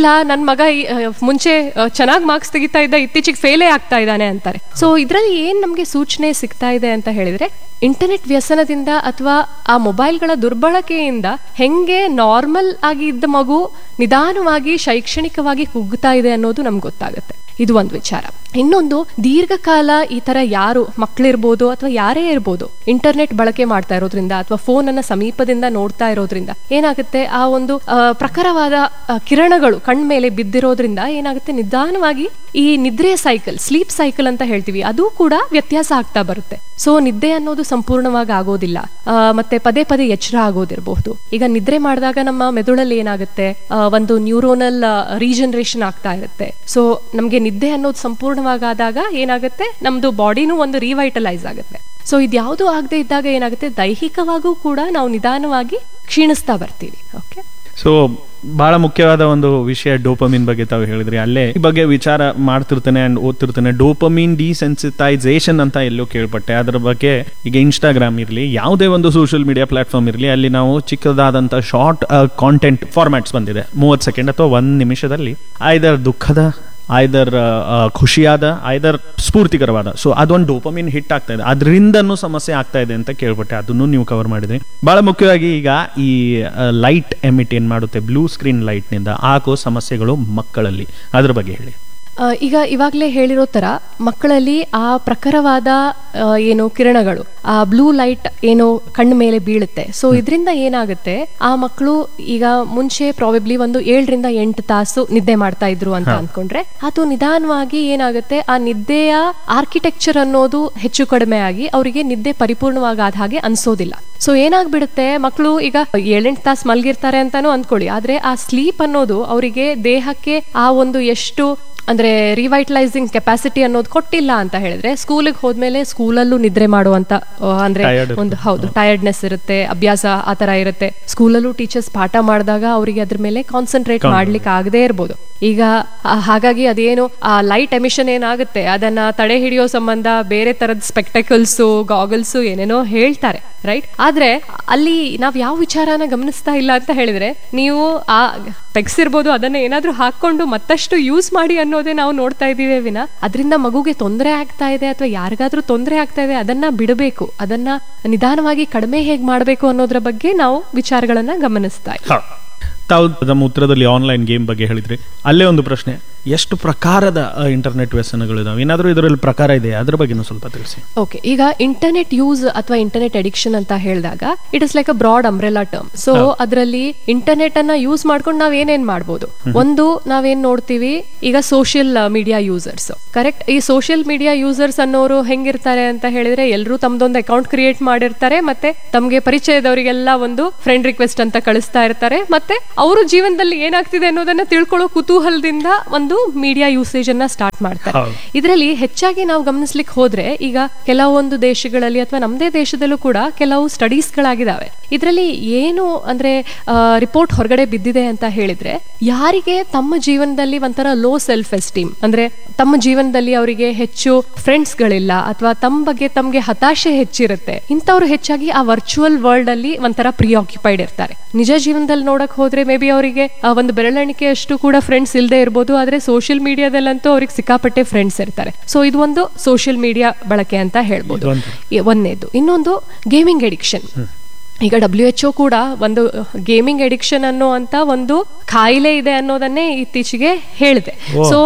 ನನ್ನ ಮಗ ಈ, ಆ, ಮುಂಚೆ ಚೆನ್ನಾಗಿ ಮಾರ್ಕ್ಸ್ ತೆಗಿತಾ ಇದ್ದ ಇತ್ತೀಚೆಗೆ ಫೇಲೇ ಆಗ್ತಾ ಇದ್ದಾನೆ ಅಂತಾರೆ ಸೊ ಇದರಲ್ಲಿ ಏನ್ ನಮಗೆ ಸೂಚನೆ ಸಿಗ್ತಾ ಇದೆ ಅಂತ ಹೇಳಿದ್ರೆ ಇಂಟರ್ನೆಟ್ ವ್ಯಸನದಿಂದ ಅಥವಾ ಆ ಮೊಬೈಲ್ಗಳ ದುರ್ಬಳಕೆಯಿಂದ ಹೆಂಗೆ ನಾರ್ಮಲ್ ಆಗಿ ಇದ್ದ ಮಗು ನಿಧಾನವಾಗಿ ಶೈಕ್ಷಣಿಕವಾಗಿ ಕುಗ್ಗುತ್ತಾ ಇದೆ ಅನ್ನೋದು ನಮ್ಗೆ ಗೊತ್ತಾಗುತ್ತೆ ಇದು ಒಂದು ವಿಚಾರ ಇನ್ನೊಂದು ದೀರ್ಘಕಾಲ ಈ ತರ ಯಾರು ಮಕ್ಕಳಿರ್ಬೋದು ಅಥವಾ ಯಾರೇ ಇರ್ಬೋದು ಇಂಟರ್ನೆಟ್ ಬಳಕೆ ಮಾಡ್ತಾ ಇರೋದ್ರಿಂದ ಅಥವಾ ಫೋನ್ ಅನ್ನ ಸಮೀಪದಿಂದ ನೋಡ್ತಾ ಇರೋದ್ರಿಂದ ಏನಾಗುತ್ತೆ ಆ ಒಂದು ಆ, ಪ್ರಖರವಾದ ಆ, ಕಿರಣಗಳು ಕಣ್ಮೇಲೆ ಬಿದ್ದಿರೋದ್ರಿಂದ ಏನಾಗುತ್ತೆ ನಿಧಾನವಾಗಿ ಈ ನಿದ್ರೆ ಸೈಕಲ್ ಸ್ಲೀಪ್ ಸೈಕಲ್ ಅಂತ ಹೇಳ್ತೀವಿ ಅದು ಕೂಡ ವ್ಯತ್ಯಾಸ ಆಗ್ತಾ ಬರುತ್ತೆ ಸೊ ನಿದ್ದೆ ಅನ್ನೋದು ಸಂಪೂರ್ಣವಾಗಿ ಆಗೋದಿಲ್ಲ ಆ, ಮತ್ತೆ ಪದೇ ಪದೇ ಎಚ್ಚರ ಆಗೋದಿರಬಹುದು ಈಗ ನಿದ್ರೆ ಮಾಡಿದಾಗ ನಮ್ಮ ಮೆದುಳಲ್ಲಿ ಏನಾಗುತ್ತೆ ಆ, ಒಂದು ನ್ಯೂರೋನಲ್ ರೀಜನರೇಷನ್ ಆಗ್ತಾ ಇರುತ್ತೆ ಸೊ ನಮ್ಗೆ ನಿದ್ದೆ ಅನ್ನೋದು ಸಂಪೂರ್ಣವಾಗಿ ಆದಾಗ ಏನಾಗುತ್ತೆ ನಮ್ದು ಬಾಡಿನೂ ಒಂದು ರಿವೈಟಲೈಸ್ ಆಗುತ್ತೆ ಸೊ ಇದ್ಯಾವುದು ಆಗದೆ ಇದ್ದಾಗ ಏನಾಗುತ್ತೆ ದೈಹಿಕವಾಗೂ ಕೂಡ ನಾವು ನಿಧಾನವಾಗಿ ಕ್ಷೀಣಿಸ್ತಾ ಬರ್ತೀವಿ ಓಕೆ ಸೊ ಬಹಳ ಮುಖ್ಯವಾದ ಒಂದು ವಿಷಯ ಡೋಪಮಿನ್ ಬಗ್ಗೆ ತಾವು ಹೇಳಿದ್ರಿ ಅಲ್ಲೇ ಈ ಬಗ್ಗೆ ವಿಚಾರ ಮಾಡ್ತಿರ್ತಾನೆ ಅಂಡ್ ಓದ್ತಿರ್ತಾನೆ ಡೋಪಮಿನ್ ಡಿಸೆನ್ಸಿಟೈಸೇಷನ್ ಅಂತ ಎಲ್ಲೋ ಕೇಳ್ಪಟ್ಟೆ ಅದ್ರ ಬಗ್ಗೆ ಈಗ ಇನ್ಸ್ಟಾಗ್ರಾಮ್ ಇರಲಿ ಯಾವುದೇ ಒಂದು ಸೋಷಿಯಲ್ ಮೀಡಿಯಾ ಪ್ಲಾಟ್ಫಾರ್ಮ್ ಇರಲಿ ಅಲ್ಲಿ ನಾವು ಚಿಕ್ಕದಾದಂಥ ಶಾರ್ಟ್ ಕಾಂಟೆಂಟ್ ಫಾರ್ಮ್ಯಾಟ್ಸ್ ಬಂದಿದೆ ಮೂವತ್ತು ಸೆಕೆಂಡ್ ಅಥವಾ ಒಂದು ನಿಮಿಷದಲ್ಲಿ ಐದರ್ ದುಃಖದ ಐದರ್ ಖುಷಿಯಾದ ಐದರ್ ಸ್ಫೂರ್ತಿಕರವಾದ ಸೊ ಅದೊಂದು ಡೋಪಮಿನ್ ಹಿಟ್ ಆಗ್ತಾ ಇದೆ ಅದರಿಂದನೂ ಸಮಸ್ಯೆ ಆಗ್ತಾ ಇದೆ ಅಂತ ಕೇಳ್ಪಟ್ಟೆ ಅದನ್ನು ನೀವು ಕವರ್ ಮಾಡಿದ್ರಿ ಬಹಳ ಮುಖ್ಯವಾಗಿ ಈಗ ಈ ಲೈಟ್ ಎಮಿಟ್ ಏನ್ ಮಾಡುತ್ತೆ ಬ್ಲೂ ಸ್ಕ್ರೀನ್ ಲೈಟ್ ನಿಂದ ಆಗೋ ಸಮಸ್ಯೆಗಳು ಮಕ್ಕಳಲ್ಲಿ ಅದ್ರ ಬಗ್ಗೆ ಹೇಳಿ ಆ, ಈಗ ಇವಾಗಲೇ ಹೇಳಿರೋ ತರ ಮಕ್ಕಳಲ್ಲಿ ಆ ಪ್ರಖರವಾದ ಆ, ಏನು ಕಿರಣಗಳು ಆ ಬ್ಲೂ ಲೈಟ್ ಏನು ಕಣ್ಣು ಮೇಲೆ ಬೀಳುತ್ತೆ ಸೊ ಇದರಿಂದ ಏನಾಗುತ್ತೆ ಆ ಮಕ್ಕಳು ಈಗ ಮುಂಚೆ ಪ್ರಾಬಬ್ಲಿ ಒಂದು ಏಳರಿಂದ ಎಂಟು ತಾಸು ನಿದ್ದೆ ಮಾಡ್ತಾ ಇದ್ರು ಅಂತ ಅನ್ಕೊಂಡ್ರೆ ಅದು ನಿಧಾನವಾಗಿ ಏನಾಗುತ್ತೆ ಆ ನಿದ್ದೆಯ ಆರ್ಕಿಟೆಕ್ಚರ್ ಅನ್ನೋದು ಹೆಚ್ಚು ಕಡಿಮೆ ಆಗಿ ಅವರಿಗೆ ನಿದ್ದೆ ಪರಿಪೂರ್ಣವಾಗಿ ಆದ ಹಾಗೆ ಅನ್ಸೋದಿಲ್ಲ ಸೊ ಏನಾಗ್ಬಿಡುತ್ತೆ ಮಕ್ಕಳು ಈಗ ಏಳೆಂಟು ತಾಸು ಮಲ್ಗಿರ್ತಾರೆ ಅಂತಾನು ಅಂದ್ಕೊಳ್ಳಿ ಆದ್ರೆ ಆ ಸ್ಲೀಪ್ ಅನ್ನೋದು ಅವರಿಗೆ ದೇಹಕ್ಕೆ ಆ ಒಂದು ಎಷ್ಟು ಅಂದ್ರೆ ರಿವೈಟಲೈಸಿಂಗ್ ಕೆಪಾಸಿಟಿ ಅನ್ನೋದು ಕೊಟ್ಟಿಲ್ಲ ಅಂತ ಹೇಳಿದ್ರೆ ಸ್ಕೂಲಿಗೆ ಹೋದ್ಮೇಲೆ ಸ್ಕೂಲಲ್ಲೂ ನಿದ್ರೆ ಮಾಡುವಂತ ಆ, ಅಂದ್ರೆ Tired ಒಂದು ಹೌದು ಟಯರ್ಡ್ನೆಸ್ ಇರುತ್ತೆ ಅಭ್ಯಾಸ ಆ ತರ ಇರುತ್ತೆ ಸ್ಕೂಲಲ್ಲೂ ಟೀಚರ್ಸ್ ಪಾಠ ಮಾಡಿದಾಗ ಅವರಿಗೆ ಅದ್ರ ಮೇಲೆ ಕಾನ್ಸಂಟ್ರೇಟ್ ಮಾಡ್ಲಿಕ್ಕೆ ಆಗದೆ ಇರ್ಬೋದು ಈಗ ಆ, ಹಾಗಾಗಿ ಅದೇನು ಆ ಲೈಟ್ ಎಮಿಷನ್ ಏನಾಗುತ್ತೆ ಅದನ್ನ ತಡೆ ಹಿಡಿಯೋ ಸಂಬಂಧ ಬೇರೆ ತರದ ಸ್ಪೆಕ್ಟಕಲ್ಸ್ ಗಾಗಲ್ಸ್ ಏನೇನೋ ಹೇಳ್ತಾರೆ ರೈಟ್ ಆದ್ರೆ ಅಲ್ಲಿ ನಾವ್ ಯಾವ ವಿಚಾರನ ಗಮನಿಸ್ತಾ ಇಲ್ಲ ಅಂತ ಹೇಳಿದ್ರೆ ನೀವು ಆ ತೆಗ್ಸಿರ್ಬೋದು ಅದನ್ನ ಏನಾದ್ರೂ ಹಾಕೊಂಡು ಮತ್ತಷ್ಟು ಯೂಸ್ ಮಾಡಿ ಅನ್ನೋದೇ ನಾವು ನೋಡ್ತಾ ಇದೀವಿ ವಿನ ಅದರಿಂದ ಮಗುಗೆ ತೊಂದರೆ ಆಗ್ತಾ ಇದೆ ಅಥವಾ ಯಾರಿಗಾದ್ರೂ ತೊಂದರೆ ಆಗ್ತಾ ಇದೆ ಅದನ್ನ ಬಿಡಬೇಕು ಅದನ್ನ ನಿಧಾನವಾಗಿ ಕಡಿಮೆ ಹೇಗ್ ಮಾಡಬೇಕು ಅನ್ನೋದ್ರ ಬಗ್ಗೆ ನಾವು ವಿಚಾರಗಳನ್ನ ಗಮನಿಸ್ತಾ ಇದ್ದೀವಿ ತಾವು ನಮ್ಮ ಉತ್ತರದಲ್ಲಿ ಆನ್ಲೈನ್ ಗೇಮ್ ಬಗ್ಗೆ ಹೇಳಿದ್ರಿ ಅಲ್ಲೇ ಒಂದು ಪ್ರಶ್ನೆ ಎಷ್ಟು ಪ್ರಕಾರದ ಇಂಟರ್ನೆಟ್ ವ್ಯಸನಗಳಿದಾವೆ ಏನಾದರೂ ಇದರಲ್ಲಿ ಪ್ರಕಾರ ಇದೆ ಅದ್ರ ಬಗ್ಗೆನೂ ಸ್ವಲ್ಪ ತಿಳಿಸಿ ಓಕೆ ಈಗ ಇಂಟರ್ನೆಟ್ ಯೂಸ್ ಅಥವಾ ಇಂಟರ್ನೆಟ್ ಅಡಿಕ್ಷನ್ ಅಂತ ಹೇಳಿದಾಗ it is like a broad umbrella term so ಅದರಲ್ಲಿ ಇಂಟರ್ನೆಟ್ ಅನ್ನ ಯೂಸ್ ಮಾಡ್ಕೊಂಡು ನಾವ್ ಏನೇನ್ ಮಾಡ್ಬೋದು ಒಂದು ನಾವೇನ್ ನೋಡ್ತೀವಿ ಈಗ ಸೋಷಿಯಲ್ ಮೀಡಿಯಾ ಯೂಸರ್ಸ್ ಕರೆಕ್ಟ್ ಈ ಸೋಷಿಯಲ್ ಮೀಡಿಯಾ ಯೂಸರ್ಸ್ ಅನ್ನೋರು ಹೆಂಗಿರ್ತಾರೆ ಅಂತ ಹೇಳಿದ್ರೆ ಎಲ್ಲರೂ ತಮ್ದೊಂದು ಅಕೌಂಟ್ ಕ್ರಿಯೇಟ್ ಮಾಡಿರ್ತಾರೆ ಮತ್ತೆ ತಮ್ಗೆ ಪರಿಚಯದವರಿಗೆಲ್ಲ ಒಂದು ಫ್ರೆಂಡ್ ರಿಕ್ವೆಸ್ಟ್ ಅಂತ ಕಳಿಸ್ತಾ ಇರ್ತಾರೆ ಮತ್ತೆ ಅವರು ಜೀವನದಲ್ಲಿ ಏನಾಗ್ತಿದೆ ಅನ್ನೋದನ್ನ ತಿಳ್ಕೊಳ್ಳೋ ಕುತೂಹಲದಿಂದ ಒಂದು ಮೀಡಿಯಾ ಯೂಸೇಜ್ ಅನ್ನ ಸ್ಟಾರ್ಟ್ ಮಾಡ್ತಾರೆ ಹೌದು. ಇದರಲ್ಲಿ ಹೆಚ್ಚಾಗಿ ನಾವು ಗಮನಿಸ್ಲಿಕ್ಕೆ ಹೋದ್ರೆ ಈಗ ಕೆಲವೊಂದು ದೇಶಗಳಲ್ಲಿ ಅಥವಾ ನಮ್ಮದೇ ದೇಶದಲ್ಲೂ ಕೂಡ ಕೆಲವು ಸ್ಟಡೀಸ್ ಗಳಾಗಿದ್ದಾವೆ ಇದರಲ್ಲಿ ಏನು ಅಂದ್ರೆ ರಿಪೋರ್ಟ್ ಹೊರಗಡೆ ಬಿದ್ದಿದೆ ಅಂತ ಹೇಳಿದ್ರೆ ಯಾರಿಗೆ ತಮ್ಮ ಜೀವನದಲ್ಲಿ ಒಂಥರ ಲೋ ಸೆಲ್ಫ್ ಎಸ್ಟೀಮ್ ಅಂದ್ರೆ ತಮ್ಮ ಜೀವನದಲ್ಲಿ ಅವರಿಗೆ ಹೆಚ್ಚು ಫ್ರೆಂಡ್ಸ್ ಗಳಿಲ್ಲ ಅಥವಾ ತಮ್ಮ ಬಗ್ಗೆ ತಮ್ಗೆ ಹತಾಶೆ ಹೆಚ್ಚಿರುತ್ತೆ ಇಂಥವ್ರು ಹೆಚ್ಚಾಗಿ ಆ ವರ್ಚುವಲ್ ವರ್ಲ್ಡ್ ಅಲ್ಲಿ ಒಂಥರ ಪ್ರಿಯಾಕ್ಯುಪೈಡ್ ಇರ್ತಾರೆ ನಿಜ ಜೀವನದಲ್ಲಿ ನೋಡಕ್ ಹೋದ್ರೆ ಮೇ ಬಿ ಅವರಿಗೆ ಒಂದು ಬೆರಳೆಣಿಕೆಯಷ್ಟು ಕೂಡ ಫ್ರೆಂಡ್ಸ್ ಇಲ್ಲದೆ ಇರ್ಬೋದು ಆದ್ರೆ ಸೋಷಿಯಲ್ ಮೀಡಿಯಾದಲ್ಲಂತೂ ಅವ್ರಿಗೆ ಸಿಕ್ಕಾಪಟ್ಟೆ ಫ್ರೆಂಡ್ಸ್ ಇರ್ತಾರೆ ಸೊ ಇದು ಒಂದು ಸೋಷಿಯಲ್ ಮೀಡಿಯಾ ಬಳಕೆ ಅಂತ ಹೇಳ್ಬೋದು ಇದೊಂದು. ಈ ಒಂದನೇದು ಇನ್ನೊಂದು ಗೇಮಿಂಗ್ ಎಡಿಕ್ಷನ್ ಈಗ ಡಬ್ಲ್ಯೂ ಎಚ್ ಕೂಡ ಒಂದು ಗೇಮಿಂಗ್ ಎಡಿಕ್ಷನ್ ಅನ್ನೋ ಅಂತ ಒಂದು ಕಾಯಿಲೆ ಇದೆ ಅನ್ನೋದನ್ನೇ ಇತ್ತೀಚೆಗೆ ಹೇಳಿದೆ so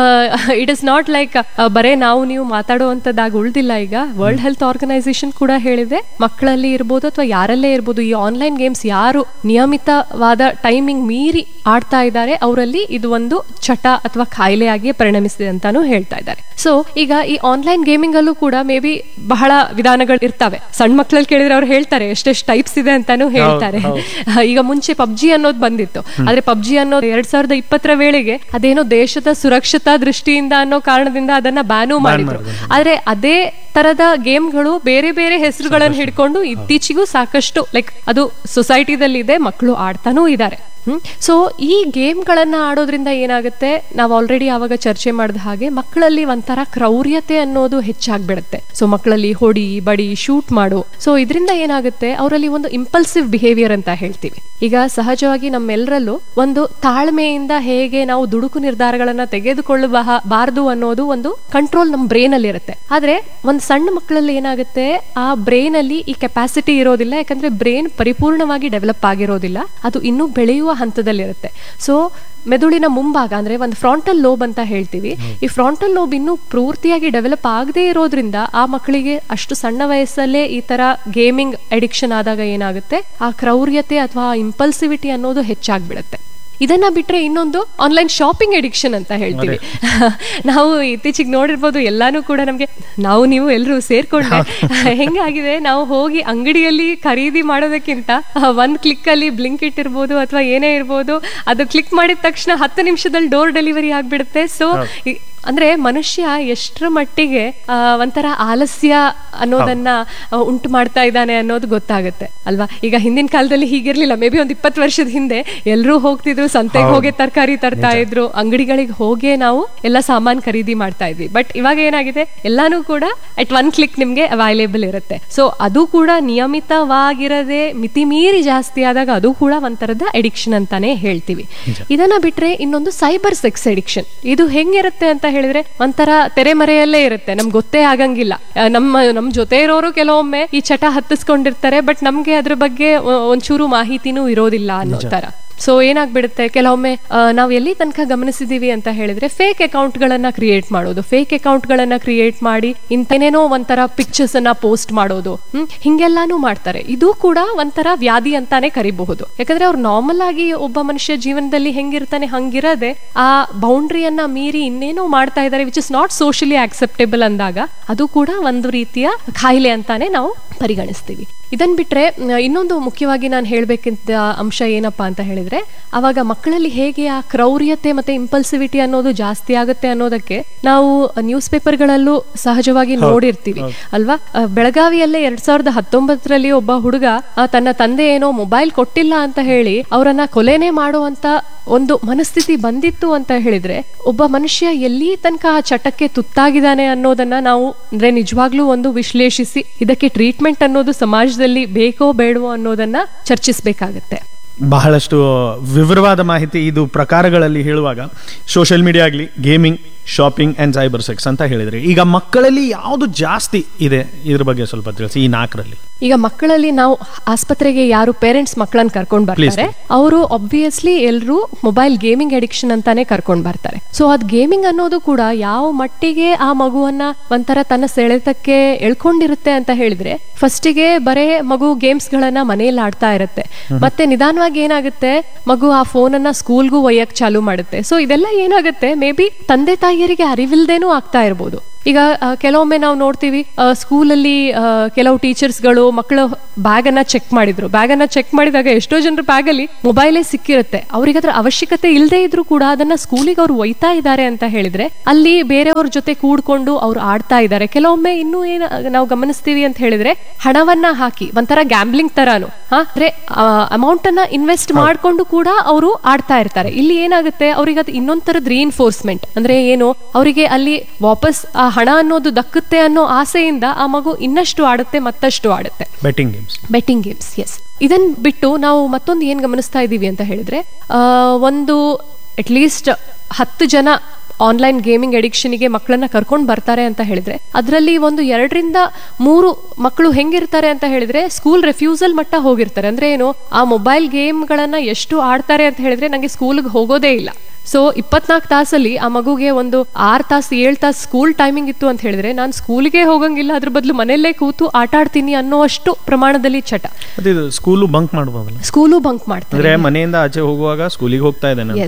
it is not like ಬರೇ ನಾವು ನೀವು ಮಾತಾಡುವಂತದ್ದಾಗಿ ಉಳ್ದಿಲ್ಲ ಈಗ ವರ್ಲ್ಡ್ ಹೆಲ್ತ್ ಆರ್ಗನೈಸೇಷನ್ ಕೂಡ ಹೇಳಿದೆ ಮಕ್ಕಳಲ್ಲಿ ಇರ್ಬೋದು ಅಥವಾ ಯಾರಲ್ಲೇ ಇರ್ಬೋದು ಈ ಆನ್ಲೈನ್ ಗೇಮ್ಸ್ ಯಾರು ನಿಯಮಿತವಾದ ಟೈಮಿಂಗ್ ಮೀರಿ ಆಡ್ತಾ ಇದ್ದಾರೆ ಅವರಲ್ಲಿ ಇದು ಒಂದು ಚಟ ಅಥವಾ ಕಾಯಿಲೆಯಾಗಿ ಪರಿಣಮಿಸಿದೆ ಅಂತಾನು ಹೇಳ್ತಾ ಇದ್ದಾರೆ ಸೊ ಈಗ ಈ ಆನ್ಲೈನ್ ಗೇಮಿಂಗ್ ಅಲ್ಲೂ ಕೂಡ ಮೇ ಬಿ ಬಹಳ ವಿಧಾನಗಳು ಇರ್ತವೆ ಸಣ್ಣ ಮಕ್ಕಳಲ್ಲಿ ಕೇಳಿದ್ರೆ ಅವ್ರು ಹೇಳ್ತಾರೆ ಎಷ್ಟೆಷ್ಟು ಟೈಪ್ಸ್ ಇದೆ ಅಂತಾನು ಹೇಳ್ತಾರೆ ಈಗ ಮುಂಚೆ ಪಬ್ಜಿ ಅನ್ನೋದು ಬಂದಿತ್ತು ಆದ್ರೆ ಪಬ್ಜಿ ಅನ್ನೋದು ಎರಡ್ ಸಾವಿರದ ಇಪ್ಪತ್ತರ ವೇಳೆಗೆ ಅದೇನೋ ದೇಶದ ಸುರಕ್ಷತಾ ದೃಷ್ಟಿಯಿಂದ ಅನ್ನೋ ಕಾರಣದಿಂದ ಅದನ್ನ ಬ್ಯಾನು ಮಾಡಿದ್ರು ಆದ್ರೆ ಅದೇ ತರದ ಗೇಮ್ಗಳು ಬೇರೆ ಬೇರೆ ಹೆಸರುಗಳನ್ನು ಹಿಡ್ಕೊಂಡು ಇತ್ತೀಚೆಗೂ ಸಾಕಷ್ಟು ಲೈಕ್ ಅದು ಸೊಸೈಟಿದಲ್ಲಿ ಇದೆ ಮಕ್ಕಳು ಆಡ್ತಾನೂ ಇದ್ದಾರೆ ಹ್ಮ್ ಸೊ ಈ ಗೇಮ್ಗಳನ್ನ ಆಡೋದ್ರಿಂದ ಏನಾಗುತ್ತೆ ನಾವು ಆಲ್ರೆಡಿ ಆವಾಗ ಚರ್ಚೆ ಮಾಡಿದ ಹಾಗೆ ಮಕ್ಕಳಲ್ಲಿ ಒಂಥರ ಕ್ರೌರ್ಯತೆ ಅನ್ನೋದು ಹೆಚ್ಚಾಗ್ಬಿಡುತ್ತೆ ಸೊ ಮಕ್ಕಳಲ್ಲಿ ಹೊಡಿ ಬಡಿ ಶೂಟ್ ಮಾಡು ಸೊ ಇದರಿಂದ ಏನಾಗುತ್ತೆ ಅವರಲ್ಲಿ ಒಂದು ಇಂಪಲ್ಸಿವ್ ಬಿಹೇವಿಯರ್ ಅಂತ ಹೇಳ್ತೀವಿ ಈಗ ಸಹಜವಾಗಿ ನಮ್ಮೆಲ್ಲರಲ್ಲೂ ಒಂದು ತಾಳ್ಮೆಯಿಂದ ಹೇಗೆ ನಾವು ದುಡುಕು ನಿರ್ಧಾರಗಳನ್ನ ತೆಗೆದುಕೊಳ್ಳಬಹ ಬಾರದು ಅನ್ನೋದು ಒಂದು ಕಂಟ್ರೋಲ್ ನಮ್ಮ ಬ್ರೈನ್ ಅಲ್ಲಿ ಇರುತ್ತೆ ಆದ್ರೆ ಒಂದು ಸಣ್ಣ ಮಕ್ಕಳಲ್ಲಿ ಏನಾಗುತ್ತೆ ಆ ಬ್ರೈನ್ ಅಲ್ಲಿ ಈ ಕೆಪಾಸಿಟಿ ಇರೋದಿಲ್ಲ ಯಾಕಂದ್ರೆ ಬ್ರೈನ್ ಪರಿಪೂರ್ಣವಾಗಿ ಡೆವಲಪ್ ಆಗಿರೋದಿಲ್ಲ ಅದು ಇನ್ನೂ ಬೆಳೆಯುವ ಹಂತದಲ್ಲಿರುತ್ತೆ ಸೊ ಮೆದುಳಿನ ಮುಂಭಾಗ ಅಂದ್ರೆ ಒಂದು ಫ್ರಾಂಟಲ್ ಲೋಬ್ ಅಂತ ಹೇಳ್ತೀವಿ ಈ ಫ್ರಾಂಟಲ್ ಲೋಬ್ ಇನ್ನೂ ಪೂರ್ತಿಯಾಗಿ ಡೆವಲಪ್ ಆಗದೇ ಇರೋದ್ರಿಂದ ಆ ಮಕ್ಕಳಿಗೆ ಅಷ್ಟು ಸಣ್ಣ ವಯಸ್ಸಲ್ಲೇ ಈ ತರ ಗೇಮಿಂಗ್ ಅಡಿಕ್ಷನ್ ಆದಾಗ ಏನಾಗುತ್ತೆ ಆ ಕ್ರೌರ್ಯತೆ ಅಥವಾ ಇಂಪಲ್ಸಿವಿಟಿ ಅನ್ನೋದು ಹೆಚ್ಚಾಗ್ಬಿಡುತ್ತೆ ಇದನ್ನ ಬಿಟ್ರೆ ಇನ್ನೊಂದು ಆನ್ಲೈನ್ ಶಾಪಿಂಗ್ ಅಡಿಕ್ಷನ್ ಅಂತ ಹೇಳ್ತೀವಿ ನಾವು ಇತ್ತೀಚೆಗೆ ನೋಡಿರ್ಬೋದು ಎಲ್ಲಾನು ಕೂಡ ನಮ್ಗೆ ನಾವು ನೀವು ಎಲ್ಲರೂ ಸೇರ್ಕೊಂಡೆ ಹೆಂಗಾಗಿದೆ ನಾವು ಹೋಗಿ ಅಂಗಡಿಯಲ್ಲಿ ಖರೀದಿ ಮಾಡೋದಕ್ಕಿಂತ ಆ, ಒಂದ್ ಕ್ಲಿಕ್ ಅಲ್ಲಿ ಬ್ಲಿಂಕ್ ಇಟ್ ಇರ್ಬೋದು ಅಥವಾ ಏನೇ ಇರ್ಬೋದು ಅದು ಕ್ಲಿಕ್ ಮಾಡಿದ ತಕ್ಷಣ ಹತ್ತು ನಿಮಿಷದಲ್ಲಿ ಡೋರ್ ಡೆಲಿವರಿ ಆಗ್ಬಿಡುತ್ತೆ ಸೊ ಅಂದ್ರೆ ಮನುಷ್ಯ ಎಷ್ಟರ ಮಟ್ಟಿಗೆ ಆ, ಒಂಥರ ಆಲಸ್ಯ ಅನ್ನೋದನ್ನ ಆ, ಉಂಟು ಮಾಡ್ತಾ ಇದ್ದಾನೆ ಅನ್ನೋದು ಗೊತ್ತಾಗುತ್ತೆ ಅಲ್ವಾ ಈಗ ಹಿಂದಿನ ಕಾಲದಲ್ಲಿ ಹೀಗಿರ್ಲಿಲ್ಲ ಮೇ ಬಿ ಒಂದ್ ಇಪ್ಪತ್ತು ವರ್ಷದ ಹಿಂದೆ ಎಲ್ಲರೂ ಹೋಗ್ತಿದ್ರು ಸಂತೆಗೆ ಹೋಗಿ ತರಕಾರಿ ತರ್ತಾ ಇದ್ರು ಅಂಗಡಿಗಳಿಗೆ ಹೋಗೇ ನಾವು ಎಲ್ಲ ಸಾಮಾನ್ ಖರೀದಿ ಮಾಡ್ತಾ ಇದ್ವಿ ಬಟ್ ಇವಾಗ ಏನಾಗಿದೆ ಎಲ್ಲಾನು ಕೂಡ ಅಟ್ ಒನ್ ಕ್ಲಿಕ್ ನಿಮ್ಗೆ ಅವೈಲೇಬಲ್ ಇರುತ್ತೆ ಸೊ ಅದು ಕೂಡ ನಿಯಮಿತವಾಗಿರದೆ ಮಿತಿಮೀರಿ ಜಾಸ್ತಿ ಆದಾಗ ಅದು ಕೂಡ ಒಂಥರದ ಎಡಿಕ್ಷನ್ ಅಂತಾನೆ ಹೇಳ್ತೀವಿ ಇದನ್ನ ಬಿಟ್ರೆ ಇನ್ನೊಂದು ಸೈಬರ್ ಸೆಕ್ಸ್ ಎಡಿಕ್ಷನ್ ಇದು ಹೆಂಗಿರುತ್ತೆ ಅಂತ ಹೇಳಿದ್ರೆ ಒಂಥರ ತೆರೆಮರೆಯಲ್ಲೇ ಇರುತ್ತೆ ನಮ್ಗೆ ಗೊತ್ತೇ ಆಗಂಗಿಲ್ಲ ಆ, ನಮ್ಮ ನಮ್ ಜೊತೆ ಇರೋರು ಕೆಲವೊಮ್ಮೆ ಈ ಚಟ ಹತ್ತಿಸ್ಕೊಂಡಿರ್ತಾರೆ ಬಟ್ ನಮ್ಗೆ ಅದ್ರ ಬಗ್ಗೆ ಒ- ಒಂಚೂರು ಮಾಹಿತಿನೂ ಇರೋದಿಲ್ಲ ಅನ್ನೋ ತರ ಸೊ ಏನಾಗ್ಬಿಡುತ್ತೆ ಕೆಲವೊಮ್ಮೆ ಆ, ನಾವು ಎಲ್ಲಿ ತನಕ ಗಮನಿಸಿದೀವಿ ಅಂತ ಹೇಳಿದ್ರೆ ಫೇಕ್ ಅಕೌಂಟ್ ಗಳನ್ನ ಕ್ರಿಯೇಟ್ ಮಾಡೋದು ಫೇಕ್ ಅಕೌಂಟ್ ಗಳನ್ನ ಕ್ರಿಯೇಟ್ ಮಾಡಿ ಇಂತನೇನೋ ಒಂಥರ ಪಿಕ್ಚರ್ಸ್ ಅನ್ನ ಪೋಸ್ಟ್ ಮಾಡೋದು ಹ್ಮ್ ಹಿಂಗೆಲ್ಲಾನು ಮಾಡ್ತಾರೆ ಇದು ಕೂಡ ಒಂಥರ ವ್ಯಾಧಿ ಅಂತಾನೆ ಕರಿಬಹುದು ಯಾಕಂದ್ರೆ ಅವ್ರು ನಾರ್ಮಲ್ ಆಗಿ ಒಬ್ಬ ಮನುಷ್ಯ ಜೀವನದಲ್ಲಿ ಹೆಂಗಿರ್ತಾನೆ ಹಂಗಿರದೆ ಆ ಬೌಂಡ್ರಿಯನ್ನ ಮೀರಿ ಇನ್ನೇನೋ ಮಾಡ್ತಾ ಇದ್ದಾರೆ which is not socially acceptable ಅಂದಾಗ ಅದು ಕೂಡ ಒಂದು ರೀತಿಯ ಖಾಯಿಲೆ ಅಂತಾನೆ ನಾವು ಪರಿಗಣಿಸ್ತೀವಿ ಇದನ್ ಬಿಟ್ರೆ ಮ್, ಇನ್ನೊಂದು ಮುಖ್ಯವಾಗಿ ನಾನು ಹೇಳ್ಬೇಕಿದ್ದ ಅಂಶ ಏನಪ್ಪಾ ಅಂತ ಹೇಳಿದ್ರೆ ಅವಾಗ ಮಕ್ಕಳಲ್ಲಿ ಹೇಗೆ ಆ ಕ್ರೌರ್ಯತೆ ಮತ್ತೆ ಇಂಪಲ್ಸಿವಿಟಿ ಅನ್ನೋದು ಜಾಸ್ತಿ ಆಗುತ್ತೆ ಅನ್ನೋದಕ್ಕೆ ನಾವು ನ್ಯೂಸ್ ಪೇಪರ್ಗಳಲ್ಲೂ ಸಹಜವಾಗಿ ನೋಡಿರ್ತೀವಿ ಅಲ್ವಾ ಆ, ಬೆಳಗಾವಿಯಲ್ಲೇ ಎರಡ್ ಸಾವಿರದ ಹತ್ತೊಂಬತ್ತರಲ್ಲಿ ಒಬ್ಬ ಹುಡುಗ ಆ, ತನ್ನ ತಂದೆ ಏನೋ ಮೊಬೈಲ್ ಕೊಟ್ಟಿಲ್ಲ ಅಂತ ಹೇಳಿ ಅವರನ್ನ ಕೊಲೆನೇ ಮಾಡುವಂತ ಒಂದು ಮನಸ್ಥಿತಿ ಬಂದಿತ್ತು ಅಂತ ಹೇಳಿದ್ರೆ ಒಬ್ಬ ಮನುಷ್ಯ ಎಲ್ಲಿ ತನಕ ಆ ಚಟಕ್ಕೆ ತುತ್ತಾಗಿದ್ದಾನೆ ಅನ್ನೋದನ್ನ ನಾವು ಅಂದ್ರೆ ನಿಜವಾಗ್ಲೂ ಒಂದು ವಿಶ್ಲೇಷಿಸಿ ಇದಕ್ಕೆ ಟ್ರೀಟ್ಮೆಂಟ್ ಅನ್ನೋದು ಸಮಾಜದಲ್ಲಿ ಬೇಕೋ ಬೇಡವೋ ಅನ್ನೋದನ್ನ ಚರ್ಚಿಸಬೇಕಾಗತ್ತೆ ಬಹಳಷ್ಟು ವಿವರವಾದ ಮಾಹಿತಿ ಇದು ಪ್ರಕಾರಗಳಲ್ಲಿ ಹೇಳುವಾಗ ಸೋಷಿಯಲ್ ಮೀಡಿಯಾ ಆಗಲಿ gaming shopping and cyber sex ಅಂತ ಹೇಳಿದ್ರಿ ಈಗ ಮಕ್ಕಳಲ್ಲಿ ಯಾವುದು ಜಾಸ್ತಿ ಇದೆ ಇದ್ರ ಬಗ್ಗೆ ಸ್ವಲ್ಪ ತಿಳಿಸಿ ಈ ನಾಲ್ಕರಲ್ಲಿ ಈಗ ಮಕ್ಕಳಲ್ಲಿ ನಾವು ಆಸ್ಪತ್ರೆಗೆ ಯಾರು ಪೇರೆಂಟ್ಸ್ ಮಕ್ಕಳನ್ನ ಕರ್ಕೊಂಡ್ ಬರ್ತಾರೆ ಅವರು ಒಬ್ವಿಯಸ್ಲಿ ಎಲ್ರು ಮೊಬೈಲ್ ಗೇಮಿಂಗ್ ಅಡಿಕ್ಷನ್ ಅಂತಾನೆ ಕರ್ಕೊಂಡ್ ಬರ್ತಾರೆ ಸೊ ಅದ್ ಗೇಮಿಂಗ್ ಅನ್ನೋದು ಕೂಡ ಯಾವ ಮಟ್ಟಿಗೆ ಆ ಮಗುವನ್ನ ಒಂಥರ ತನ್ನ ಸೆಳೆತಕ್ಕೆ ಎಳ್ಕೊಂಡಿರುತ್ತೆ ಅಂತ ಹೇಳಿದ್ರೆ ಫಸ್ಟಿಗೆ ಬರೇ ಮಗು ಗೇಮ್ಸ್ ಗಳನ್ನ ಮನೆಯಲ್ಲಿ ಆಡ್ತಾ ಇರುತ್ತೆ ಮತ್ತೆ ನಿಧಾನವಾಗಿ ಏನಾಗುತ್ತೆ ಮಗು ಆ ಫೋನ್ ಅನ್ನ ಸ್ಕೂಲ್ಗೂ ಒಯ್ಯಕ್ ಚಾಲು ಮಾಡುತ್ತೆ ಸೊ ಇದೆಲ್ಲ ಏನಾಗುತ್ತೆ ಮೇ ಬಿ ತಂದೆ ತಾಯಿಯರಿಗೆ ಅರಿವಿಲ್ದೇನೂ ಆಗ್ತಾ ಇರ್ಬೋದು ಈಗ ಆ, ಕೆಲವೊಮ್ಮೆ ನಾವು ನೋಡ್ತೀವಿ ಸ್ಕೂಲಲ್ಲಿ ಕೆಲವು ಟೀಚರ್ಸ್ಗಳು ಮಕ್ಕಳ ಬ್ಯಾಗ್ ಅನ್ನ ಚೆಕ್ ಮಾಡಿದ್ರು ಬ್ಯಾಗ್ ಅನ್ನ ಚೆಕ್ ಮಾಡಿದಾಗ ಎಷ್ಟೋ ಜನರ ಬ್ಯಾಗ್ ಅಲ್ಲಿ ಮೊಬೈಲೇ ಸಿಕ್ಕಿರುತ್ತೆ ಅವ್ರಿಗೆ ಅದ್ರ ಅವಶ್ಯಕತೆ ಇಲ್ಲದೆ ಇದ್ರೂ ಕೂಡ ಅದನ್ನ ಸ್ಕೂಲಿಗೆ ಅವ್ರು ಒಯ್ತಾ ಇದ್ದಾರೆ ಅಂತ ಹೇಳಿದ್ರೆ ಅಲ್ಲಿ ಬೇರೆಯವ್ರ ಜೊತೆ ಕೂಡ್ಕೊಂಡು ಅವ್ರು ಆಡ್ತಾ ಇದ್ದಾರೆ ಕೆಲವೊಮ್ಮೆ ಇನ್ನೂ ಏನ್ ನಾವು ಗಮನಿಸ್ತೀವಿ ಅಂತ ಹೇಳಿದ್ರೆ ಹಣವನ್ನ ಹಾಕಿ ಒಂಥರ ಗ್ಯಾಂಬ್ಲಿಂಗ್ ತರಾನು ಹಾ ಅಂದ್ರೆ ಅಮೌಂಟ್ ಅನ್ನ ಇನ್ವೆಸ್ಟ್ ಮಾಡ್ಕೊಂಡು ಕೂಡ ಅವರು ಆಡ್ತಾ ಇರ್ತಾರೆ ಇಲ್ಲಿ ಏನಾಗುತ್ತೆ ಅವ್ರಿಗೆ ಅದು ಇನ್ನೊಂದ್ ತರದ್ ರೀಇನ್ಫೋರ್ಸ್ಮೆಂಟ್ ಅಂದ್ರೆ ಏನು ಅವರಿಗೆ ಅಲ್ಲಿ ವಾಪಸ್ ಆ ಹಣ ಅನ್ನೋದು ದಕ್ಕುತ್ತೆ ಅನ್ನೋ ಆಸೆಯಿಂದ ಆ ಮಗು ಇನ್ನಷ್ಟು ಆಡುತ್ತೆ ಮತ್ತಷ್ಟು ಆಡುತ್ತೆ betting games betting games yes ಇದನ್ ಬಿಟ್ಟು ನಾವು ಮತ್ತೊಂದು ಏನ್ ಗಮನಿಸ್ತಾ ಇದ್ದೀವಿ ಅಂತ ಹೇಳಿದ್ರೆ ಆ, ಒಂದು ಅಟ್ಲೀಸ್ಟ್ ಹತ್ತು ಜನ ಆನ್ಲೈನ್ ಗೇಮಿಂಗ್ ಅಡಿಕ್ಷನ್ಗೆ ಮಕ್ಕಳನ್ನ ಕರ್ಕೊಂಡು ಬರ್ತಾರೆ ಅಂತ ಹೇಳಿದ್ರೆ ಅದರಲ್ಲಿ ಒಂದು ಎರಡರಿಂದ ಮೂರು ಮಕ್ಕಳು ಹೆಂಗಿರ್ತಾರೆ ಅಂತ ಹೇಳಿದ್ರೆ ಸ್ಕೂಲ್ ರೆಫ್ಯೂಸಲ್ ಮಟ್ಟ ಹೋಗಿರ್ತಾರೆ ಅಂದ್ರೆ ಏನು ಆ ಮೊಬೈಲ್ ಗೇಮ್ಗಳನ್ನ ಎಷ್ಟು ಆಡ್ತಾರೆ ಅಂತ ಹೇಳಿದ್ರೆ ನಂಗೆ ಸ್ಕೂಲ್ಗೆ ಹೋಗೋದೇ ಇಲ್ಲ ಸೊ ಇಪ್ಪತ್ನಾಲ್ಕು ತಾಸಲ್ಲಿ ಆ ಮಗುಗೆ ಒಂದು ಆರ್ ತಾಸು ಏಳು ತಾಸು ಸ್ಕೂಲ್ ಟೈಮಿಂಗ್ ಇತ್ತು ಅಂತ ಹೇಳಿದ್ರೆ ನಾನು ಸ್ಕೂಲ್ಗೆ ಹೋಗಂಗಿಲ್ಲ ಅದ್ರ ಬದಲು ಮನೆಯಲ್ಲೇ ಕೂತು ಆಟ ಆಡ್ತೀನಿ ಅನ್ನೋಷ್ಟು ಪ್ರಮಾಣದಲ್ಲಿ ಚಟ ಮತ್ತೆ ಇದು ಸ್ಕೂಲು ಬಂಕ್ ಮಾಡ್ಬೋದಲ್ಲ ಸ್ಕೂಲು ಬಂಕ್ ಮಾಡ್ತಾರೆ ಅಂದ್ರೆ ಮನೆಯಿಂದ ಆಚೆ ಹೋಗುವಾಗ ಸ್ಕೂಲಿಗೆ ಹೋಗ್ತಾ ಇದ್ದೇನೆ ಅಂತ ಎಸ್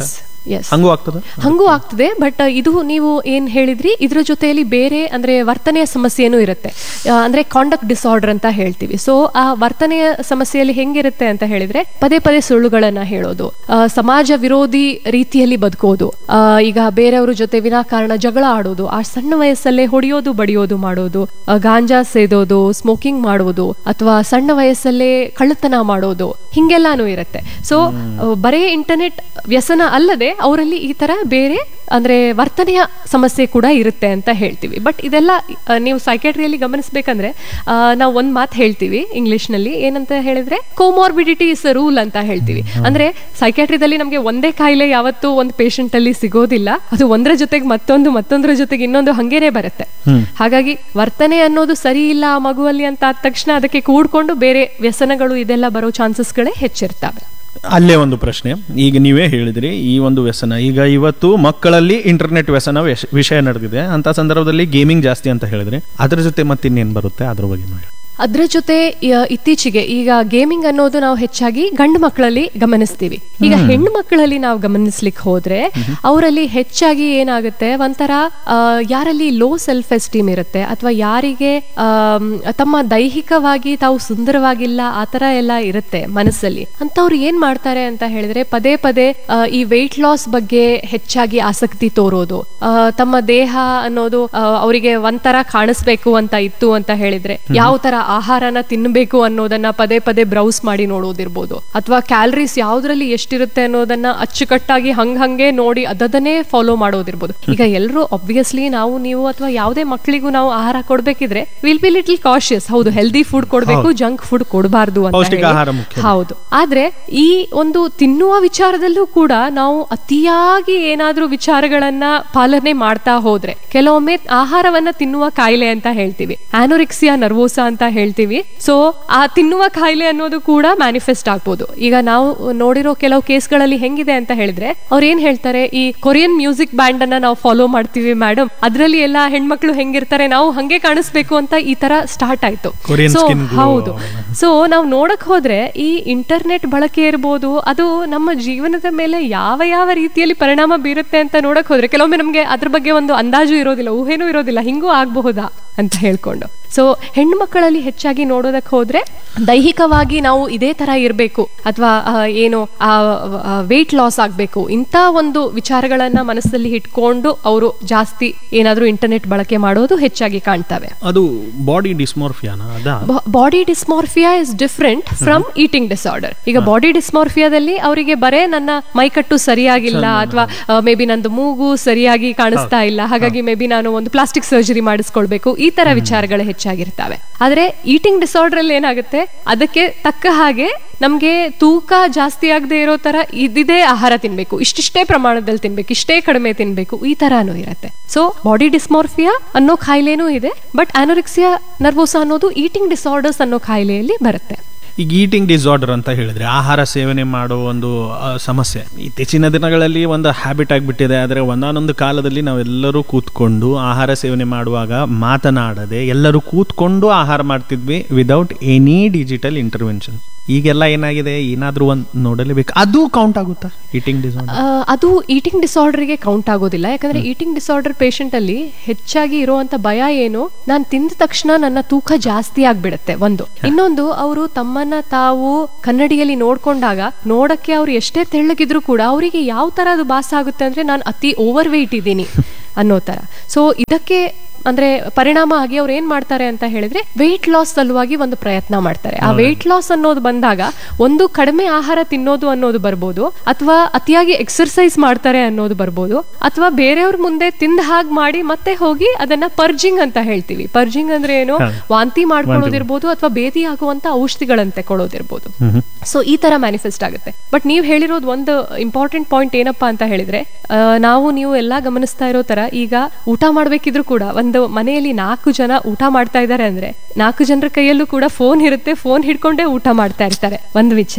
ಎಸ್ ಹಂಗೂ ಆಗ್ತದ ಹಂಗೂ ಆಗ್ತದೆ ಬಟ್ ಇದು ನೀವು ಏನ್ ಹೇಳಿದ್ರಿ ಇದ್ರ ಜೊತೆಯಲ್ಲಿ ಬೇರೆ ಅಂದ್ರೆ ವರ್ತನೆಯ ಸಮಸ್ಯೆನೂ ಇರುತ್ತೆ ಆ, ಅಂದ್ರೆ ಕಾಂಡಕ್ಟ್ ಡಿಸಾರ್ಡರ್ ಅಂತ ಹೇಳ್ತೀವಿ ಸೊ ಆ ವರ್ತನೆಯ ಸಮಸ್ಯೆಯಲ್ಲಿ ಹೆಂಗಿರುತ್ತೆ ಅಂತ ಹೇಳಿದ್ರೆ ಪದೇ ಪದೇ ಸುಳ್ಳುಗಳನ್ನ ಹೇಳೋದು ಆ, ಸಮಾಜ ವಿರೋಧಿ ರೀತಿಯಲ್ಲಿ ಬದುಕೋದು ಆ, ಈಗ ಬೇರೆಯವ್ರ ಜೊತೆ ವಿನಾಕಾರಣ ಜಗಳ ಆಡೋದು ಆ ಸಣ್ಣ ವಯಸ್ಸಲ್ಲೇ ಹೊಡೆಯೋದು ಬಡಿಯೋದು ಮಾಡೋದು ಆ, ಗಾಂಜಾ ಸೇದೋದು ಸ್ಮೋಕಿಂಗ್ ಮಾಡೋದು ಅಥವಾ ಸಣ್ಣ ವಯಸ್ಸಲ್ಲೇ ಕಳ್ಳತನ ಮಾಡೋದು ಹಿಂಗೆಲ್ಲಾನು ಇರುತ್ತೆ ಸೊ ಬರೇ ಇಂಟರ್ನೆಟ್ ವ್ಯಸನ ಅಲ್ಲದೆ ಅವರಲ್ಲಿ ಈ ತರ ಬೇರೆ ಅಂದ್ರೆ ವರ್ತನೆಯ ಸಮಸ್ಯೆ ಕೂಡ ಇರುತ್ತೆ ಅಂತ ಹೇಳ್ತೀವಿ ಬಟ್ ಇದೆಲ್ಲ ಆ, ನೀವು ಸೈಕ್ಯಾಟ್ರಿಯಲ್ಲಿ ಗಮನಿಸ್ಬೇಕಂದ್ರೆ ಆ, ನಾವು ಒಂದ್ ಮಾತು ಹೇಳ್ತೀವಿ ಇಂಗ್ಲಿಷ್ ನಲ್ಲಿ ಏನಂತ ಹೇಳಿದ್ರೆ ಕೋಮಾರ್ಬಿಡಿಟಿ ಇಸ್ ರೂಲ್ ಅಂತ ಹೇಳ್ತೀವಿ ಅಂದ್ರೆ ಸೈಕ್ಯಾಟ್ರಿದಲ್ಲಿ ನಮಗೆ ಒಂದೇ ಕಾಯಿಲೆ ಯಾವತ್ತೂ ಒಂದು ಪೇಷಂಟ್ ಅಲ್ಲಿ ಸಿಗೋದಿಲ್ಲ ಅದು ಒಂದರ ಜೊತೆಗೆ ಮತ್ತೊಂದು ಮತ್ತೊಂದರ ಜೊತೆಗೆ ಇನ್ನೊಂದು ಹಂಗೇನೆ ಬರುತ್ತೆ ಹಾಗಾಗಿ ವರ್ತನೆ ಅನ್ನೋದು ಸರಿ ಇಲ್ಲ ಆ ಮಗುವಲ್ಲಿ ಅಂತ ಆದ ತಕ್ಷಣ ಅದಕ್ಕೆ ಕೂಡ್ಕೊಂಡು ಬೇರೆ ವ್ಯಸನಗಳು ಇದೆಲ್ಲ ಬರೋ ಚಾನ್ಸಸ್ಗಳೇ ಹೆಚ್ಚಿರ್ತವೆ ಅಲ್ಲೇ ಒಂದು ಪ್ರಶ್ನೆ ಈಗ ನೀವೇ ಹೇಳಿದ್ರಿ ಈ ಒಂದು ವ್ಯಸನ ಈಗ ಇವತ್ತು ಮಕ್ಕಳಲ್ಲಿ ಇಂಟರ್ನೆಟ್ ವ್ಯಸನ ವ್ಯಶ- ವಿಷಯ ನಡೆದಿದೆ ಅಂತ ಸಂದರ್ಭದಲ್ಲಿ ಗೇಮಿಂಗ್ ಜಾಸ್ತಿ ಅಂತ ಹೇಳಿದ್ರಿ ಅದ್ರ ಜೊತೆ ಮತ್ತಿನ್ನೇನ್ ಬರುತ್ತೆ ಅದ್ರ ಬಗ್ಗೆ ನೋಡಿ ಅದ್ರ ಜೊತೆ ಯ- ಇತ್ತೀಚೆಗೆ ಈಗ ಗೇಮಿಂಗ್ ಅನ್ನೋದು ನಾವು ಹೆಚ್ಚಾಗಿ ಗಂಡು ಮಕ್ಕಳಲ್ಲಿ ಗಮನಿಸ್ತೀವಿ ಈಗ ಹೆಣ್ಣು ಮಕ್ಕಳಲ್ಲಿ ನಾವು ಗಮನಿಸ್ಲಿಕ್ಕೆ ಹೋದ್ರೆ ಅವರಲ್ಲಿ ಹೆಚ್ಚಾಗಿ ಏನಾಗುತ್ತೆ ಒಂಥರ ಆ, ಯಾರಲ್ಲಿ ಲೋ ಸೆಲ್ಫ್ ಎಸ್ಟೀಮ್ ಇರುತ್ತೆ ಅಥವಾ ಯಾರಿಗೆ ಆಮ್, ತಮ್ಮ ದೈಹಿಕವಾಗಿ ತಾವು ಸುಂದರವಾಗಿಲ್ಲ ಆತರ ಎಲ್ಲ ಇರುತ್ತೆ ಮನಸ್ಸಲ್ಲಿ ಅಂತವ್ರು ಏನ್ ಮಾಡ್ತಾರೆ ಅಂತ ಹೇಳಿದ್ರೆ ಪದೇ ಪದೇ ಆ, ಈ ವೆಯ್ಟ್ ಲಾಸ್ ಬಗ್ಗೆ ಹೆಚ್ಚಾಗಿ ಆಸಕ್ತಿ ತೋರೋದು ಆ, ತಮ್ಮ ದೇಹ ಅನ್ನೋದು ಅವರಿಗೆ ಒಂಥರ ಕಾಣಿಸ್ಬೇಕು ಅಂತ ಇತ್ತು ಅಂತ ಹೇಳಿದ್ರೆ ಯಾವ ತರ ಆಹಾರನ ತಿನ್ನಬೇಕು ಅನ್ನೋದನ್ನ ಪದೇ ಪದೇ ಬ್ರೌಸ್ ಮಾಡಿ ನೋಡೋದಿರ್ಬೋದು ಅಥವಾ ಕ್ಯಾಲರೀಸ್ ಯಾವ್ದ್ರಲ್ಲಿ ಎಷ್ಟಿರುತ್ತೆ ಅನ್ನೋದನ್ನ ಅಚ್ಚುಕಟ್ಟಾಗಿ ಹಂಗ್ ಹಂಗೆ ನೋಡಿ ಅದನ್ನೇ ಫಾಲೋ ಮಾಡೋದಿರ್ಬೋದು ಈಗ ಎಲ್ಲರೂ ಆಬ್ವಿಯಸ್ಲಿ ನಾವು ನೀವು ಅಥವಾ ಯಾವುದೇ ಮಕ್ಕಳಿಗೂ ನಾವು ಆಹಾರ ಕೊಡ್ಬೇಕಿದ್ರೆ ವಿಲ್ ಬಿ ಲಿಟಲ್ ಕಾಶಿಯಸ್ ಹೌದು ಹೆಲ್ದಿ ಫುಡ್ ಕೊಡ್ಬೇಕು ಜಂಕ್ ಫುಡ್ ಕೊಡಬಾರ್ದು ಅಂತ ಪೌಷ್ಟಿಕ ಹೇಳಿ. ಆಹಾರ ಮುಖ್ಯ. ಹೌದು ಆದ್ರೆ ಈ ಒಂದು ತಿನ್ನುವ ವಿಚಾರದಲ್ಲೂ ಕೂಡ ನಾವು ಅತಿಯಾಗಿ ಏನಾದ್ರೂ ವಿಚಾರಗಳನ್ನ ಪಾಲನೆ ಮಾಡ್ತಾ ಹೋದ್ರೆ ಕೆಲವೊಮ್ಮೆ ಆಹಾರವನ್ನ ತಿನ್ನುವ ಕಾಯಿಲೆ ಅಂತ ಹೇಳ್ತೀವಿ ಆನೋರಿಕ್ಸಿಯಾ ನರ್ವೋಸಾ ಅಂತ ಹೇಳ್ತೀವಿ ಸೊ ಆ ತಿನ್ನುವ ಕಾಯಿಲೆ ಅನ್ನೋದು ಕೂಡ ಮ್ಯಾನಿಫೆಸ್ಟ್ ಆಗ್ಬೋದು ಈಗ ನಾವು ನೋಡಿರೋ ಕೆಲವು ಕೇಸ್ಗಳಲ್ಲಿ ಹೆಂಗಿದೆ ಅಂತ ಹೇಳಿದ್ರೆ ಅವ್ರು ಏನ್ ಹೇಳ್ತಾರೆ ಈ ಕೊರಿಯನ್ ಮ್ಯೂಸಿಕ್ ಬ್ಯಾಂಡ್ ಅನ್ನ ನಾವು ಫಾಲೋ ಮಾಡ್ತೀವಿ ಮೇಡಮ್ ಅದ್ರಲ್ಲಿ ಎಲ್ಲ ಹೆಣ್ಮಕ್ಳು ಹೆಂಗಿರ್ತಾರೆ ನಾವು ಹಂಗೆ ಕಾಣಿಸ್ಬೇಕು ಅಂತ ಈ ತರ ಸ್ಟಾರ್ಟ್ ಆಯ್ತು Korean So, skin glow ಹೌದು ಸೊ ನಾವು ನೋಡಕ್ ಹೋದ್ರೆ ಈ ಇಂಟರ್ನೆಟ್ ಬಳಕೆ ಇರ್ಬೋದು ಅದು ನಮ್ಮ ಜೀವನದ ಮೇಲೆ ಯಾವ ಯಾವ ರೀತಿಯಲ್ಲಿ ಪರಿಣಾಮ ಬೀರುತ್ತೆ ಅಂತ ನೋಡಕ್ ಹೋದ್ರೆ ಕೆಲವೊಮ್ಮೆ ನಮ್ಗೆ ಅದ್ರ ಬಗ್ಗೆ ಒಂದು ಅಂದಾಜು ಇರೋದಿಲ್ಲ ಊಹೆನೂ ಇರೋದಿಲ್ಲ ಹಿಂಗೂ ಆಗಬಹುದಾ ಅಂತ ಹೇಳ್ಕೊಂಡು ಸೊ ಹೆಣ್ಣು ಮಕ್ಕಳಲ್ಲಿ ಹೆಚ್ಚಾಗಿ ನೋಡೋದಕ್ ಹೋದ್ರೆ ದೈಹಿಕವಾಗಿ ನಾವು ಇದೇ ತರ ಇರಬೇಕು ಅಥವಾ ಏನು ವೆಯ್ಟ್ ಲಾಸ್ ಆಗ್ಬೇಕು ಇಂಥ ಒಂದು ವಿಚಾರಗಳನ್ನ ಮನಸ್ಸಲ್ಲಿ ಇಟ್ಕೊಂಡು ಅವರು ಜಾಸ್ತಿ ಏನಾದ್ರೂ ಇಂಟರ್ನೆಟ್ ಬಳಕೆ ಮಾಡೋದು ಹೆಚ್ಚಾಗಿ ಕಾಣ್ತವೆ ಅದು ಬಾಡಿ ಡಿಸ್ಮೋರ್ಫಿಯಾನ ಅದ body dysmorphia is different from eating disorder ಈಗ ಬಾಡಿ ಡಿಸ್ಮಾರ್ಫಿಯಾದಲ್ಲಿ ಅವರಿಗೆ ಬರೇ ನನ್ನ ಮೈಕಟ್ಟು ಸರಿಯಾಗಿಲ್ಲ ಅಥವಾ ಮೇ ಬಿ ನಂದು ಮೂಗು ಸರಿಯಾಗಿ ಕಾಣಿಸ್ತಾ ಇಲ್ಲ ಹಾಗಾಗಿ ಮೇ ಬಿ ನಾನು ಒಂದು ಪ್ಲಾಸ್ಟಿಕ್ ಸರ್ಜರಿ ಮಾಡಿಸ್ಕೊಳ್ಬೇಕು ಈ ತರ ವಿಚಾರಗಳು ಹೆಚ್ಚಾಗಿರ್ತವೆ ಆದ್ರೆ ಈಟಿಂಗ್ ಡಿಸಾರ್ಡರ್ ಅಲ್ಲಿ ಏನಾಗುತ್ತೆ ಅದಕ್ಕೆ ತಕ್ಕ ಹಾಗೆ ನಮ್ಗೆ ತೂಕ ಜಾಸ್ತಿ ಆಗದೆ ಇರೋ ತರ ಇದಿದೆ ಆಹಾರ ತಿನ್ಬೇಕು ಇಷ್ಟಿಷ್ಟೇ ಪ್ರಮಾಣದಲ್ಲಿ ತಿನ್ಬೇಕು ಇಷ್ಟೇ ಕಡಿಮೆ ತಿನ್ಬೇಕು ಈ ತರಾನು ಇರುತ್ತೆ ಸೊ ಬಾಡಿ ಡಿಸ್ಮಾರ್ಫಿಯಾ ಅನ್ನೋ ಕಾಯಿಲೆನೂ ಇದೆ ಬಟ್ ಆನೋರಿಕ್ಸಿಯಾ ನರ್ವೋಸಾ ಅನ್ನೋದು ಈಟಿಂಗ್ ಡಿಸಾರ್ಡರ್ಸ್ ಅನ್ನೋ ಕಾಯಿಲೆಯಲ್ಲಿ ಬರುತ್ತೆ ಈಗ ಈಟಿಂಗ್ ಡಿಸಾರ್ಡರ್ ಅಂತ ಹೇಳಿದ್ರೆ ಆಹಾರ ಸೇವನೆ ಮಾಡೋ ಒಂದು ಆ, ಸಮಸ್ಯೆ ಇತ್ತೀಚಿನ ದಿನಗಳಲ್ಲಿ ಒಂದು ಹ್ಯಾಬಿಟ್ ಆಗಿಬಿಟ್ಟಿದೆ ಆದರೆ ಒಂದಾನೊಂದು ಕಾಲದಲ್ಲಿ ನಾವೆಲ್ಲರೂ ಕೂತ್ಕೊಂಡು ಆಹಾರ ಸೇವನೆ ಮಾಡುವಾಗ ಮಾತನಾಡದೆ ಎಲ್ಲರೂ ಕೂತ್ಕೊಂಡು ಆಹಾರ ಮಾಡ್ತಿದ್ವಿ ವಿದೌಟ್ ಎನಿ ಡಿಜಿಟಲ್ ಇಂಟರ್ವೆನ್ಷನ್ ಈಗೆಲ್ಲ ಏನಾಗಿದೆ ಏನಾದ್ರೂ ಒಂದು ನೋಡಲೇಬೇಕು ಅದು ಕೌಂಟ್ ಆಗುತ್ತಾ ಈಟಿಂಗ್ ಡಿಸಾರ್ಡರ್ ಆ, ಅದು ಈಟಿಂಗ್ ಡಿಸಾರ್ಡರ್ಗೆ ಕೌಂಟ್ ಆಗೋದಿಲ್ಲ ಯಾಕಂದ್ರೆ ಈಟಿಂಗ್ ಡಿಸಾರ್ಡರ್ ಪೇಷಂಟ್ ಅಲ್ಲಿ ಹೆಚ್ಚಾಗಿ ಇರುವಂತ ಭಯ ಏನು ನಾನು ತಿಂದ ತಕ್ಷಣ ನನ್ನ ತೂಕ ಜಾಸ್ತಿ ಆಗ್ಬಿಡುತ್ತೆ ಒಂದು ಇನ್ನೊಂದು ಅವರು ತಮ್ಮನ್ನ ತಾವು ಕನ್ನಡಿಯಲ್ಲಿ ನೋಡ್ಕೊಂಡಾಗ ನೋಡಕ್ಕೆ ಅವ್ರು ಎಷ್ಟೇ ತೆಳ್ಳಗಿದ್ರು ಕೂಡ ಅವರಿಗೆ ಯಾವ ತರ ಅದು ಭಾಸ ಆಗುತ್ತೆ ಅಂದ್ರೆ ನಾನು ಅತಿ ಓವರ್ ವೆಯ್ಟ್ ಇದ್ದೀನಿ ಅನ್ನೋ ತರ ಸೊ ಇದಕ್ಕೆ ಅಂದ್ರೆ ಪರಿಣಾಮ ಆಗಿ ಅವ್ರು ಏನ್ ಮಾಡ್ತಾರೆ ಅಂತ ಹೇಳಿದ್ರೆ ವೆಯ್ಟ್ ಲಾಸ್ ಸಲುವಾಗಿ ಒಂದು ಪ್ರಯತ್ನ ಮಾಡ್ತಾರೆ ಆ ವೆಯ್ಟ್ ಲಾಸ್ ಅನ್ನೋದು ಬಂದಾಗ ಒಂದು ಕಡಿಮೆ ಆಹಾರ ತಿನ್ನೋದು ಅನ್ನೋದು ಬರ್ಬೋದು ಅಥವಾ ಅತಿಯಾಗಿ ಎಕ್ಸರ್ಸೈಸ್ ಮಾಡ್ತಾರೆ ಅನ್ನೋದು ಬರ್ಬೋದು ಅಥವಾ ಬೇರೆಯವ್ರ ಮುಂದೆ ತಿಂದ ಹಾಗೆ ಮಾಡಿ ಮತ್ತೆ ಹೋಗಿ ಅದನ್ನ ಪರ್ಜಿಂಗ್ ಅಂತ ಹೇಳ್ತೀವಿ ಪರ್ಜಿಂಗ್ ಅಂದ್ರೆ ಏನು ವಾಂತಿ ಮಾಡ್ಕೊಳ್ಳೋದಿರ್ಬೋದು ಅಥವಾ ಬೇದಿ ಆಗುವಂತ ಔಷಧಿಗಳಂತೆ ಕೊಡೋದಿರ್ಬೋದು ಸೊ ಈ ತರ ಮ್ಯಾನಿಫೆಸ್ಟ್ ಆಗುತ್ತೆ ಬಟ್ ನೀವು ಹೇಳಿರೋದು ಒಂದು ಇಂಪಾರ್ಟೆಂಟ್ ಪಾಯಿಂಟ್ ಏನಪ್ಪಾ ಅಂತ ಹೇಳಿದ್ರೆ ಆ, ನಾವು ನೀವು ಎಲ್ಲಾ ಗಮನಿಸ್ತಾ ಇರೋ ತರ ಈಗ ಊಟ ಮಾಡ್ಬೇಕಿದ್ರು ಕೂಡ ಒಂದು ಮನೆಯಲ್ಲಿ ನಾಲ್ಕು ಜನ ಊಟ ಮಾಡ್ತಾ ಇದ್ದಾರೆ ಅಂದ್ರೆ ನಾಲ್ಕು ಜನರ ಕೈಯಲ್ಲೂ ಕೂಡ ಫೋನ್ ಇರುತ್ತೆ ಫೋನ್ ಹಿಡ್ಕೊಂಡೇ ಊಟ ಮಾಡ್ತಾ ಇರ್ತಾರೆ ಒಂದು ವಿಚಾರ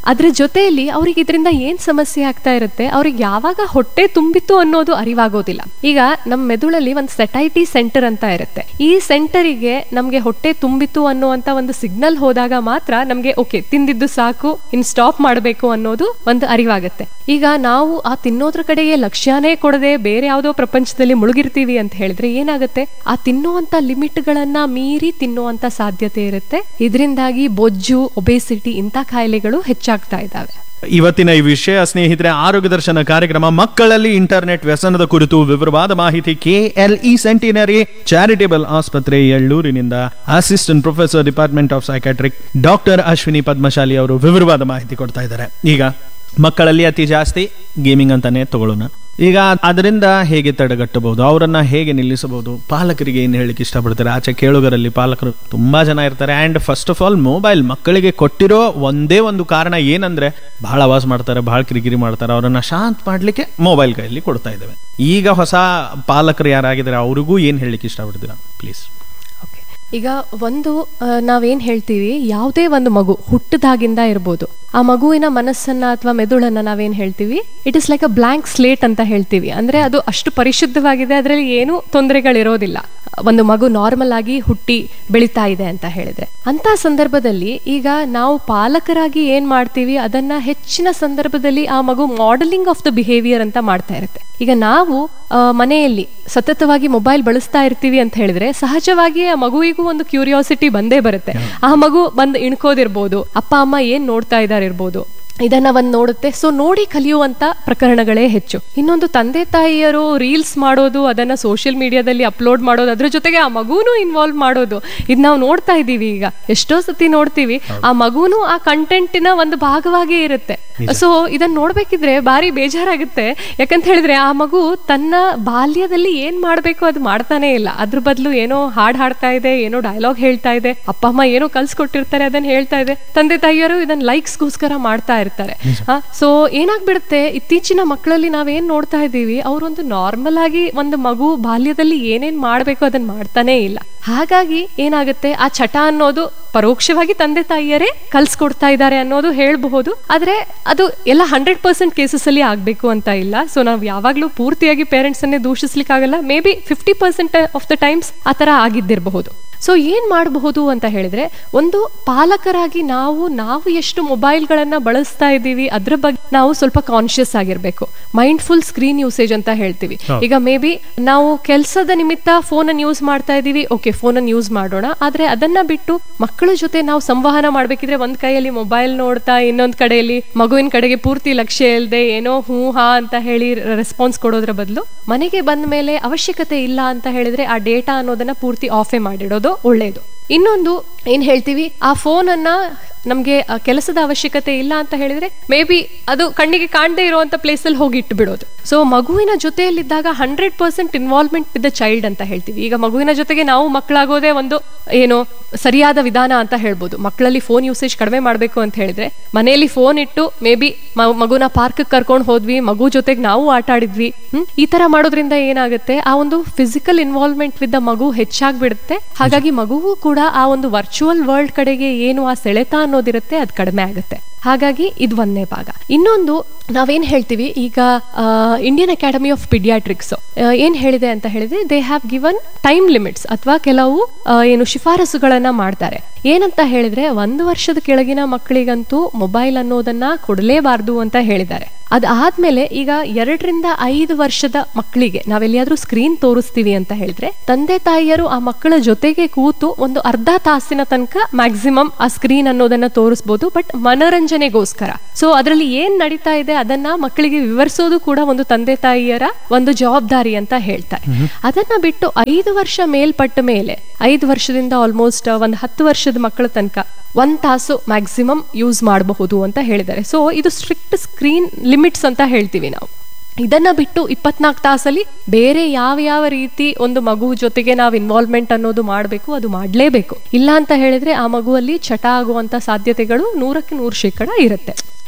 ಅದ್ರ ಜೊತೆಯಲ್ಲಿ ಅವ್ರಿಗೆ ಇದರಿಂದ ಏನ್ ಸಮಸ್ಯೆ ಆಗ್ತಾ ಇರುತ್ತೆ ಅವ್ರಿಗೆ ಯಾವಾಗ ಹೊಟ್ಟೆ ತುಂಬಿತ್ತು ಅನ್ನೋದು ಅರಿವಾಗೋದಿಲ್ಲ ಈಗ ನಮ್ಮ ಮೆದುಳಲ್ಲಿ ಒಂದು ಸೆಟೈಟಿ ಸೆಂಟರ್ ಅಂತ ಇರುತ್ತೆ ಈ ಸೆಂಟರಿಗೆ ನಮ್ಗೆ ಹೊಟ್ಟೆ ತುಂಬಿತು ಅನ್ನುವಂತ ಒಂದು ಸಿಗ್ನಲ್ ಹೋದಾಗ ಮಾತ್ರ ನಮ್ಗೆ ಓಕೆ ತಿಂದಿದ್ದು ಸಾಕು ಇನ್ ಸ್ಟಾಪ್ ಮಾಡಬೇಕು ಅನ್ನೋದು ಒಂದು ಅರಿವಾಗುತ್ತೆ ಈಗ ನಾವು ಆ ತಿನ್ನೋದ್ರ ಕಡೆಗೆ ಲಕ್ಷ್ಯನೇ ಕೊಡದೆ ಬೇರೆ ಯಾವುದೋ ಪ್ರಪಂಚದಲ್ಲಿ ಮುಳುಗಿರ್ತೀವಿ ಅಂತ ಹೇಳಿದ್ರೆ ಏನಾಗುತ್ತೆ ಆ ತಿನ್ನುವಂತ ಲಿಮಿಟ್ಗಳನ್ನ ಮೀರಿ ತಿನ್ನುವಂತ ಸಾಧ್ಯತೆ ಇರುತ್ತೆ ಇದರಿಂದಾಗಿ ಬೊಜ್ಜು ಒಬೇಸಿಟಿ ಇಂಥ ಕಾಯಿಲೆಗಳು ಹೆಚ್ಚಾಗ್ತಾ ಇದ್ದಾವೆ ಇವತ್ತಿನ ಈ ವಿಷಯ ಸ್ನೇಹಿತರೆ ಆರೋಗ್ಯ ದರ್ಶನ ಕಾರ್ಯಕ್ರಮ ಮಕ್ಕಳಲ್ಲಿ ಇಂಟರ್ನೆಟ್ ವ್ಯಸನದ ಕುರಿತು ವಿವರವಾದ ಮಾಹಿತಿ ಕೆಎಲ್ಇ ಸೆಂಟಿನರಿ ಚಾರಿಟೇಬಲ್ ಆಸ್ಪತ್ರೆ ಎಳ್ಳೂರಿನಿಂದ assistant professor department of psychiatric doctor Ashwini Padmashali ಅವರು ವಿವರವಾದ ಮಾಹಿತಿ ಕೊಡ್ತಾ ಇದ್ದಾರೆ ಈಗ ಮಕ್ಕಳಲ್ಲಿ ಅತಿ ಜಾಸ್ತಿ ಗೇಮಿಂಗ್ ಅಂತಾನೆ ತಗೊಳ್ಳೋಣ ಈಗ ಅದರಿಂದ ಹೇಗೆ ತಡೆಗಟ್ಟಬಹುದು ಅವರನ್ನ ಹೇಗೆ ನಿಲ್ಲಿಸಬಹುದು ಪಾಲಕರಿಗೆ ಏನು ಹೇಳಲಿಕ್ಕೆ ಇಷ್ಟಪಡ್ತಾರೆ ಆಚೆ ಕೇಳುಗರಲ್ಲಿ ಪಾಲಕರು ತುಂಬಾ ಜನ ಇರ್ತಾರೆ and first of all mobile ಮಕ್ಕಳಿಗೆ ಕೊಟ್ಟಿರೋ ಒಂದೇ ಒಂದು ಕಾರಣ ಏನಂದ್ರೆ ಬಹಳ ಆವಾಜ್ ಮಾಡ್ತಾರೆ ಬಹಳ ಕಿರಿಕಿರಿ ಮಾಡ್ತಾರೆ ಅವರನ್ನ ಶಾಂತ ಮಾಡ್ಲಿಕ್ಕೆ ಮೊಬೈಲ್ ಕೈಯಲ್ಲಿ ಕೊಡ್ತಾ ಇದ್ದೇವೆ ಈಗ ಹೊಸ ಪಾಲಕರು ಯಾರಾಗಿದ್ದಾರೆ ಅವ್ರಿಗೂ ಏನು ಹೇಳಲಿಕ್ಕೆ ಇಷ್ಟಪಡ್ತೀರಾ ಪ್ಲೀಸ್ Okay. ಈಗ ಒಂದು ಆ, ನಾವೇನ್ ಹೇಳ್ತೀವಿ ಯಾವುದೇ ಒಂದು ಮಗು ಹುಟ್ಟದಾಗಿಂದ ಇರ್ಬೋದು ಆ ಮಗುವಿನ ಮನಸ್ಸನ್ನ ಅಥವಾ ಮೆದುಳನ್ನ ನಾವೇನ್ ಹೇಳ್ತೀವಿ it is like a blank slate ಅಂತ ಹೇಳ್ತೀವಿ ಅಂದ್ರೆ ಅದು ಅಷ್ಟು ಪರಿಶುದ್ಧವಾಗಿದೆ ಅದರಲ್ಲಿ ಏನೂ ತೊಂದರೆಗಳಿರೋದಿಲ್ಲ ಒಂದು ಮಗು ನಾರ್ಮಲ್ ಆಗಿ ಹುಟ್ಟಿ ಬೆಳಿತಾ ಇದೆ ಅಂತ ಹೇಳಿದ್ರೆ ಅಂತ ಸಂದರ್ಭದಲ್ಲಿ ಈಗ ನಾವು ಪಾಲಕರಾಗಿ ಏನ್ ಮಾಡ್ತೀವಿ ಅದನ್ನ ಹೆಚ್ಚಿನ ಸಂದರ್ಭದಲ್ಲಿ ಆ ಮಗು ಮಾಡೆಲಿಂಗ್ ಆಫ್ ದ ಬಿಹೇವಿಯರ್ ಅಂತ ಮಾಡ್ತಾ ಇರುತ್ತೆ ಈಗ ನಾವು ಆ, ಮನೆಯಲ್ಲಿ ಸತತವಾಗಿ ಮೊಬೈಲ್ ಬಳಸ್ತಾ ಇರ್ತೀವಿ ಅಂತ ಹೇಳಿದ್ರೆ ಸಹಜವಾಗಿ ಆ ಮಗುವಿಗೂ ಒಂದು ಕ್ಯೂರಿಯಾಸಿಟಿ ಬಂದೇ ಬರುತ್ತೆ ಆ ಮಗು ಬಂದು ಇಣ್ಕೋದಿರ್ಬೋದು ಅಪ್ಪ ಅಮ್ಮ ಏನ್ ನೋಡ್ತಾ ಇದಾರೆ ಇರ್ಬೋದು ಇದನ್ನ ಒಂದ್ ನೋಡುತ್ತೆ ಸೊ ನೋಡಿ ಕಲಿಯುವಂತ ಪ್ರಕರಣಗಳೇ ಹೆಚ್ಚು ಇನ್ನೊಂದು ತಂದೆ ತಾಯಿಯರು ರೀಲ್ಸ್ ಮಾಡೋದು ಅದನ್ನ ಸೋಷಿಯಲ್ ಮೀಡಿಯಾದಲ್ಲಿ ಅಪ್ಲೋಡ್ ಮಾಡೋದು ಅದ್ರ ಜೊತೆಗೆ ಆ ಮಗುನು ಇನ್ವಾಲ್ವ್ ಮಾಡೋದು ಇದ್ ನಾವು ನೋಡ್ತಾ ಇದೀವಿ ಈಗ ಎಷ್ಟೋ ಸತಿ ನೋಡ್ತೀವಿ ಆ ಮಗುನು ಆ ಕಂಟೆಂಟಿನ ಒಂದು ಭಾಗವಾಗೇ ಇರುತ್ತೆ ಸೊ ಇದನ್ನ ನೋಡ್ಬೇಕಿದ್ರೆ ಬಾರಿ ಬೇಜಾರಾಗುತ್ತೆ ಯಾಕಂತ ಹೇಳಿದ್ರೆ ಆ ಮಗು ತನ್ನ ಬಾಲ್ಯದಲ್ಲಿ ಏನ್ ಮಾಡ್ಬೇಕು ಅದು ಮಾಡ್ತಾನೆ ಇಲ್ಲ ಅದ್ರ ಬದಲು ಏನೋ ಹಾಡ್ ಹಾಡ್ತಾ ಇದೆ ಏನೋ ಡೈಲಾಗ್ ಹೇಳ್ತಾ ಇದೆ ಅಪ್ಪ ಅಮ್ಮ ಏನೋ ಕಲ್ಸ್ಕೊಟ್ಟಿರ್ತಾರೆ ಅದನ್ನ ಹೇಳ್ತಾ ಇದೆ ತಂದೆ ತಾಯಿಯರು ಇದನ್ನ ಲೈಕ್ಸ್ಗೋಸ್ಕರ ಮಾಡ್ತಾ ಇರ್ತಾರೆ ಸೊ ಏನಾಗ್ಬಿಡುತ್ತೆ ಇತ್ತೀಚಿನ ಮಕ್ಕಳಲ್ಲಿ ನಾವೇನ್ ನೋಡ್ತಾ ಇದ್ದೀವಿ ಅವರೊಂದು ನಾರ್ಮಲ್ ಆಗಿ ಒಂದು ಮಗು ಬಾಲ್ಯದಲ್ಲಿ ಏನೇನ್ ಮಾಡ್ಬೇಕು ಅದನ್ನ ಮಾಡ್ತಾನೆ ಇಲ್ಲ ಹಾಗಾಗಿ ಏನಾಗುತ್ತೆ ಆ ಚಟ ಅನ್ನೋದು ಪರೋಕ್ಷವಾಗಿ ತಂದೆ ತಾಯಿಯರೇ ಕಲ್ಸ್ಕೊಡ್ತಾ ಇದ್ದಾರೆ ಅನ್ನೋದು ಹೇಳ್ಬಹುದು ಆದ್ರೆ ಅದು ಎಲ್ಲ ಹಂಡ್ರೆಡ್ ಪರ್ಸೆಂಟ್ ಕೇಸಸ್ ಅಲ್ಲಿ ಆಗ್ಬೇಕು ಅಂತ ಇಲ್ಲ ಸೊ ನಾವು ಯಾವಾಗ್ಲೂ ಪೂರ್ತಿಯಾಗಿ ಪೇರೆಂಟ್ಸ್ ಅನ್ನೇ ದೂಷಿಸ್ಲಿಕ್ಕಾಗಲ್ಲ may be fifty percent of the times ಆ ತರ ಆಗಿದ್ದಿರಬಹುದು ಸೊ ಏನ್ ಮಾಡಬಹುದು ಅಂತ ಹೇಳಿದ್ರೆ ಒಂದು ಪಾಲಕರಾಗಿ ನಾವು ನಾವು ಎಷ್ಟು ಮೊಬೈಲ್ಗಳನ್ನ ಬಳಸ್ತಾ ಇದ್ದೀವಿ ಅದ್ರ ಬಗ್ಗೆ ನಾವು ಸ್ವಲ್ಪ ಕಾನ್ಶಿಯಸ್ ಆಗಿರ್ಬೇಕು ಮೈಂಡ್ಫುಲ್ ಸ್ಕ್ರೀನ್ ಯೂಸೇಜ್ ಅಂತ ಹೇಳ್ತೀವಿ ಈಗ ಮೇ ಬಿ ನಾವು ಕೆಲಸದ ನಿಮಿತ್ತ ಫೋನ್ ಅನ್ನು ಯೂಸ್ ಮಾಡ್ತಾ ಇದೀವಿ ಓಕೆ ಫೋನ್ ಅನ್ನು ಯೂಸ್ ಮಾಡೋಣ ಆದ್ರೆ ಅದನ್ನ ಬಿಟ್ಟು ಮಕ್ಕಳ ಜೊತೆ ನಾವು ಸಂವಹನ ಮಾಡ್ಬೇಕಿದ್ರೆ ಒಂದ್ ಕೈಯಲ್ಲಿ ಮೊಬೈಲ್ ನೋಡ್ತಾ ಇನ್ನೊಂದ್ ಕಡೆಯಲ್ಲಿ ಮಗುವಿನ ಕಡೆಗೆ ಪೂರ್ತಿ ಲಕ್ಷ್ಯ ಇಲ್ಲದೆ ಏನೋ ಹೂ ಹಾ ಅಂತ ಹೇಳಿ ರೆಸ್ಪಾನ್ಸ್ ಕೊಡೋದ್ರ ಬದಲು ಮನೆಗೆ ಬಂದ ಮೇಲೆ ಅವಶ್ಯಕತೆ ಇಲ್ಲ ಅಂತ ಹೇಳಿದ್ರೆ ಆ ಡೇಟಾ ಅನ್ನೋದನ್ನ ಪೂರ್ತಿ ಆಫೇ ಮಾಡಿಡೋದು ಒಳ್ಳೇದು ಇನ್ನೊಂದು ಏನ್ ಹೇಳ್ತೀವಿ ಆ ಫೋನ್ ಅನ್ನ ನಮ್ಗೆ ಆ ಕೆಲಸದ ಅವಶ್ಯಕತೆ ಇಲ್ಲ ಅಂತ ಹೇಳಿದ್ರೆ ಮೇ ಬಿ ಅದು ಕಣ್ಣಿಗೆ ಕಾಣದೇ ಇರುವಂತ ಪ್ಲೇಸ್ ಅಲ್ಲಿ ಹೋಗಿ ಇಟ್ಟು ಬಿಡೋದು ಸೊ ಮಗುವಿನ ಜೊತೆಯಲ್ಲಿದ್ದಾಗ hundred percent involvement with the child ಅಂತ ಹೇಳ್ತೀವಿ ಈಗ ಮಗುವಿನ ಜೊತೆಗೆ ನಾವು ಮಕ್ಕಳಾಗೋದೇ ಒಂದು ಏನು ಸರಿಯಾದ ವಿಧಾನ ಅಂತ ಹೇಳ್ಬೋದು ಮಕ್ಕಳಲ್ಲಿ ಫೋನ್ ಯೂಸೇಜ್ ಕಡಿಮೆ ಮಾಡಬೇಕು ಅಂತ ಹೇಳಿದ್ರೆ ಮನೆಯಲ್ಲಿ ಫೋನ್ ಇಟ್ಟು ಮೇ ಬಿ ಮಗುನ ಪಾರ್ಕ್ ಕರ್ಕೊಂಡು ಹೋದ್ವಿ ಮಗು ಜೊತೆಗೆ ನಾವು ಆಟ ಆಡಿದ್ವಿ ಹ್ಮ್ ಈ ತರ ಮಾಡೋದ್ರಿಂದ ಏನಾಗುತ್ತೆ ಆ ಒಂದು ಫಿಸಿಕಲ್ ಇನ್ವಾಲ್ವ್ಮೆಂಟ್ ವಿತ್ ದ ಮಗು ಹೆಚ್ಚಾಗ್ಬಿಡುತ್ತೆ ಹಾಗಾಗಿ ಮಗುವು ಕೂಡ ಆ ಒಂದು ವರ್ಚುವಲ್ ವರ್ಲ್ಡ್ ಕಡೆಗೆ ಏನು ಆ ಸೆಳೆತ ಅನ್ನೋದಿರುತ್ತೆ ಅದು ಕಡಿಮೆ ಆಗುತ್ತೆ ಹಾಗಾಗಿ ಇದು ಒಂದನೇ ಭಾಗ ಇನ್ನೊಂದು ನಾವೇನ್ ಹೇಳ್ತೀವಿ ಈಗ ಇಂಡಿಯನ್ ಅಕಾಡೆಮಿ ಆಫ್ ಪಿಡಿಯಾಟ್ರಿಕ್ಸ್ ಏನ್ ಹೇಳಿದೆ ಅಂತ ಹೇಳಿದ್ರೆ they have given time limits ಅಥವಾ ಕೆಲವು ಆ, ಏನು ಶಿಫಾರಸುಗಳನ್ನ ಮಾಡ್ತಾರೆ ಏನಂತ ಹೇಳಿದ್ರೆ ಒಂದು ವರ್ಷದ ಕೆಳಗಿನ ಮಕ್ಕಳಿಗಂತೂ ಮೊಬೈಲ್ ಅನ್ನೋದನ್ನ ಕೊಡಲೇಬಾರ್ದು ಅಂತ ಹೇಳಿದ್ದಾರೆ ಅದಾದ್ಮೇಲೆ ಈಗ ಎರಡರಿಂದ ಐದು ವರ್ಷದ ಮಕ್ಕಳಿಗೆ ನಾವೆಲ್ಲಿಯಾದ್ರೂ ಸ್ಕ್ರೀನ್ ತೋರಿಸ್ತೀವಿ ಅಂತ ಹೇಳಿದ್ರೆ ತಂದೆ ತಾಯಿಯರು ಆ ಮಕ್ಕಳ ಜೊತೆಗೆ ಕೂತು ಒಂದು ಅರ್ಧ ತಾಸಿನ ತನಕ ಮ್ಯಾಕ್ಸಿಮಮ್ ಆ ಸ್ಕ್ರೀನ್ ಅನ್ನೋದನ್ನ ತೋರಿಸ್ಬೋದು ಬಟ್ ಮನೋರಂಜನೆಗೋಸ್ಕರ ಸೊ ಅದರಲ್ಲಿ ಏನ್ ನಡೀತಾ ಇದೆ ಅದನ್ನ ಮಕ್ಕಳಿಗೆ ವಿವರಿಸೋದು ಕೂಡ ಒಂದು ತಂದೆ ತಾಯಿಯರ ಒಂದು ಜವಾಬ್ದಾರಿ ಅಂತ ಹೇಳ್ತಾರೆ ಅದನ್ನ ಬಿಟ್ಟು ಐದು ವರ್ಷ ಮೇಲ್ಪಟ್ಟ ಮೇಲೆ ಐದು ವರ್ಷದಿಂದ ಆಲ್ಮೋಸ್ಟ್ ಒಂದು ಹತ್ತು ವರ್ಷದ ಮಕ್ಕಳ ತನಕ ಒಂದ್ ತಾಸು ಮ್ಯಾಕ್ಸಿಮಮ್ ಯೂಸ್ ಮಾಡಬಹುದು ಅಂತ ಹೇಳಿದ್ದಾರೆ ಸೊ ಇದು ಸ್ಟ್ರಿಕ್ಟ್ ಸ್ಕ್ರೀನ್ ಲಿಮಿಟ್ಸ್ ಅಂತ ಹೇಳ್ತೀವಿ ನಾವು ಇದನ್ನ ಬಿಟ್ಟು ಇಪ್ಪತ್ನಾಲ್ಕು ತಾಸಲ್ಲಿ ಬೇರೆ ಯಾವ ಯಾವ ರೀತಿ ಒಂದು ಮಗು ಜೊತೆಗೆ ನಾವು ಇನ್ವಾಲ್ವ್ಮೆಂಟ್ ಅನ್ನೋದು ಮಾಡಬೇಕು ಅದು ಮಾಡಲೇಬೇಕು ಇಲ್ಲ ಅಂತ ಹೇಳಿದ್ರೆ ಆ ಮಗುವಲ್ಲಿ ಚಟ ಆಗುವಂತ ಸಾಧ್ಯತೆಗಳು ನೂರಕ್ಕೆ ನೂರು ಶೇಕಡ ಇರುತ್ತೆ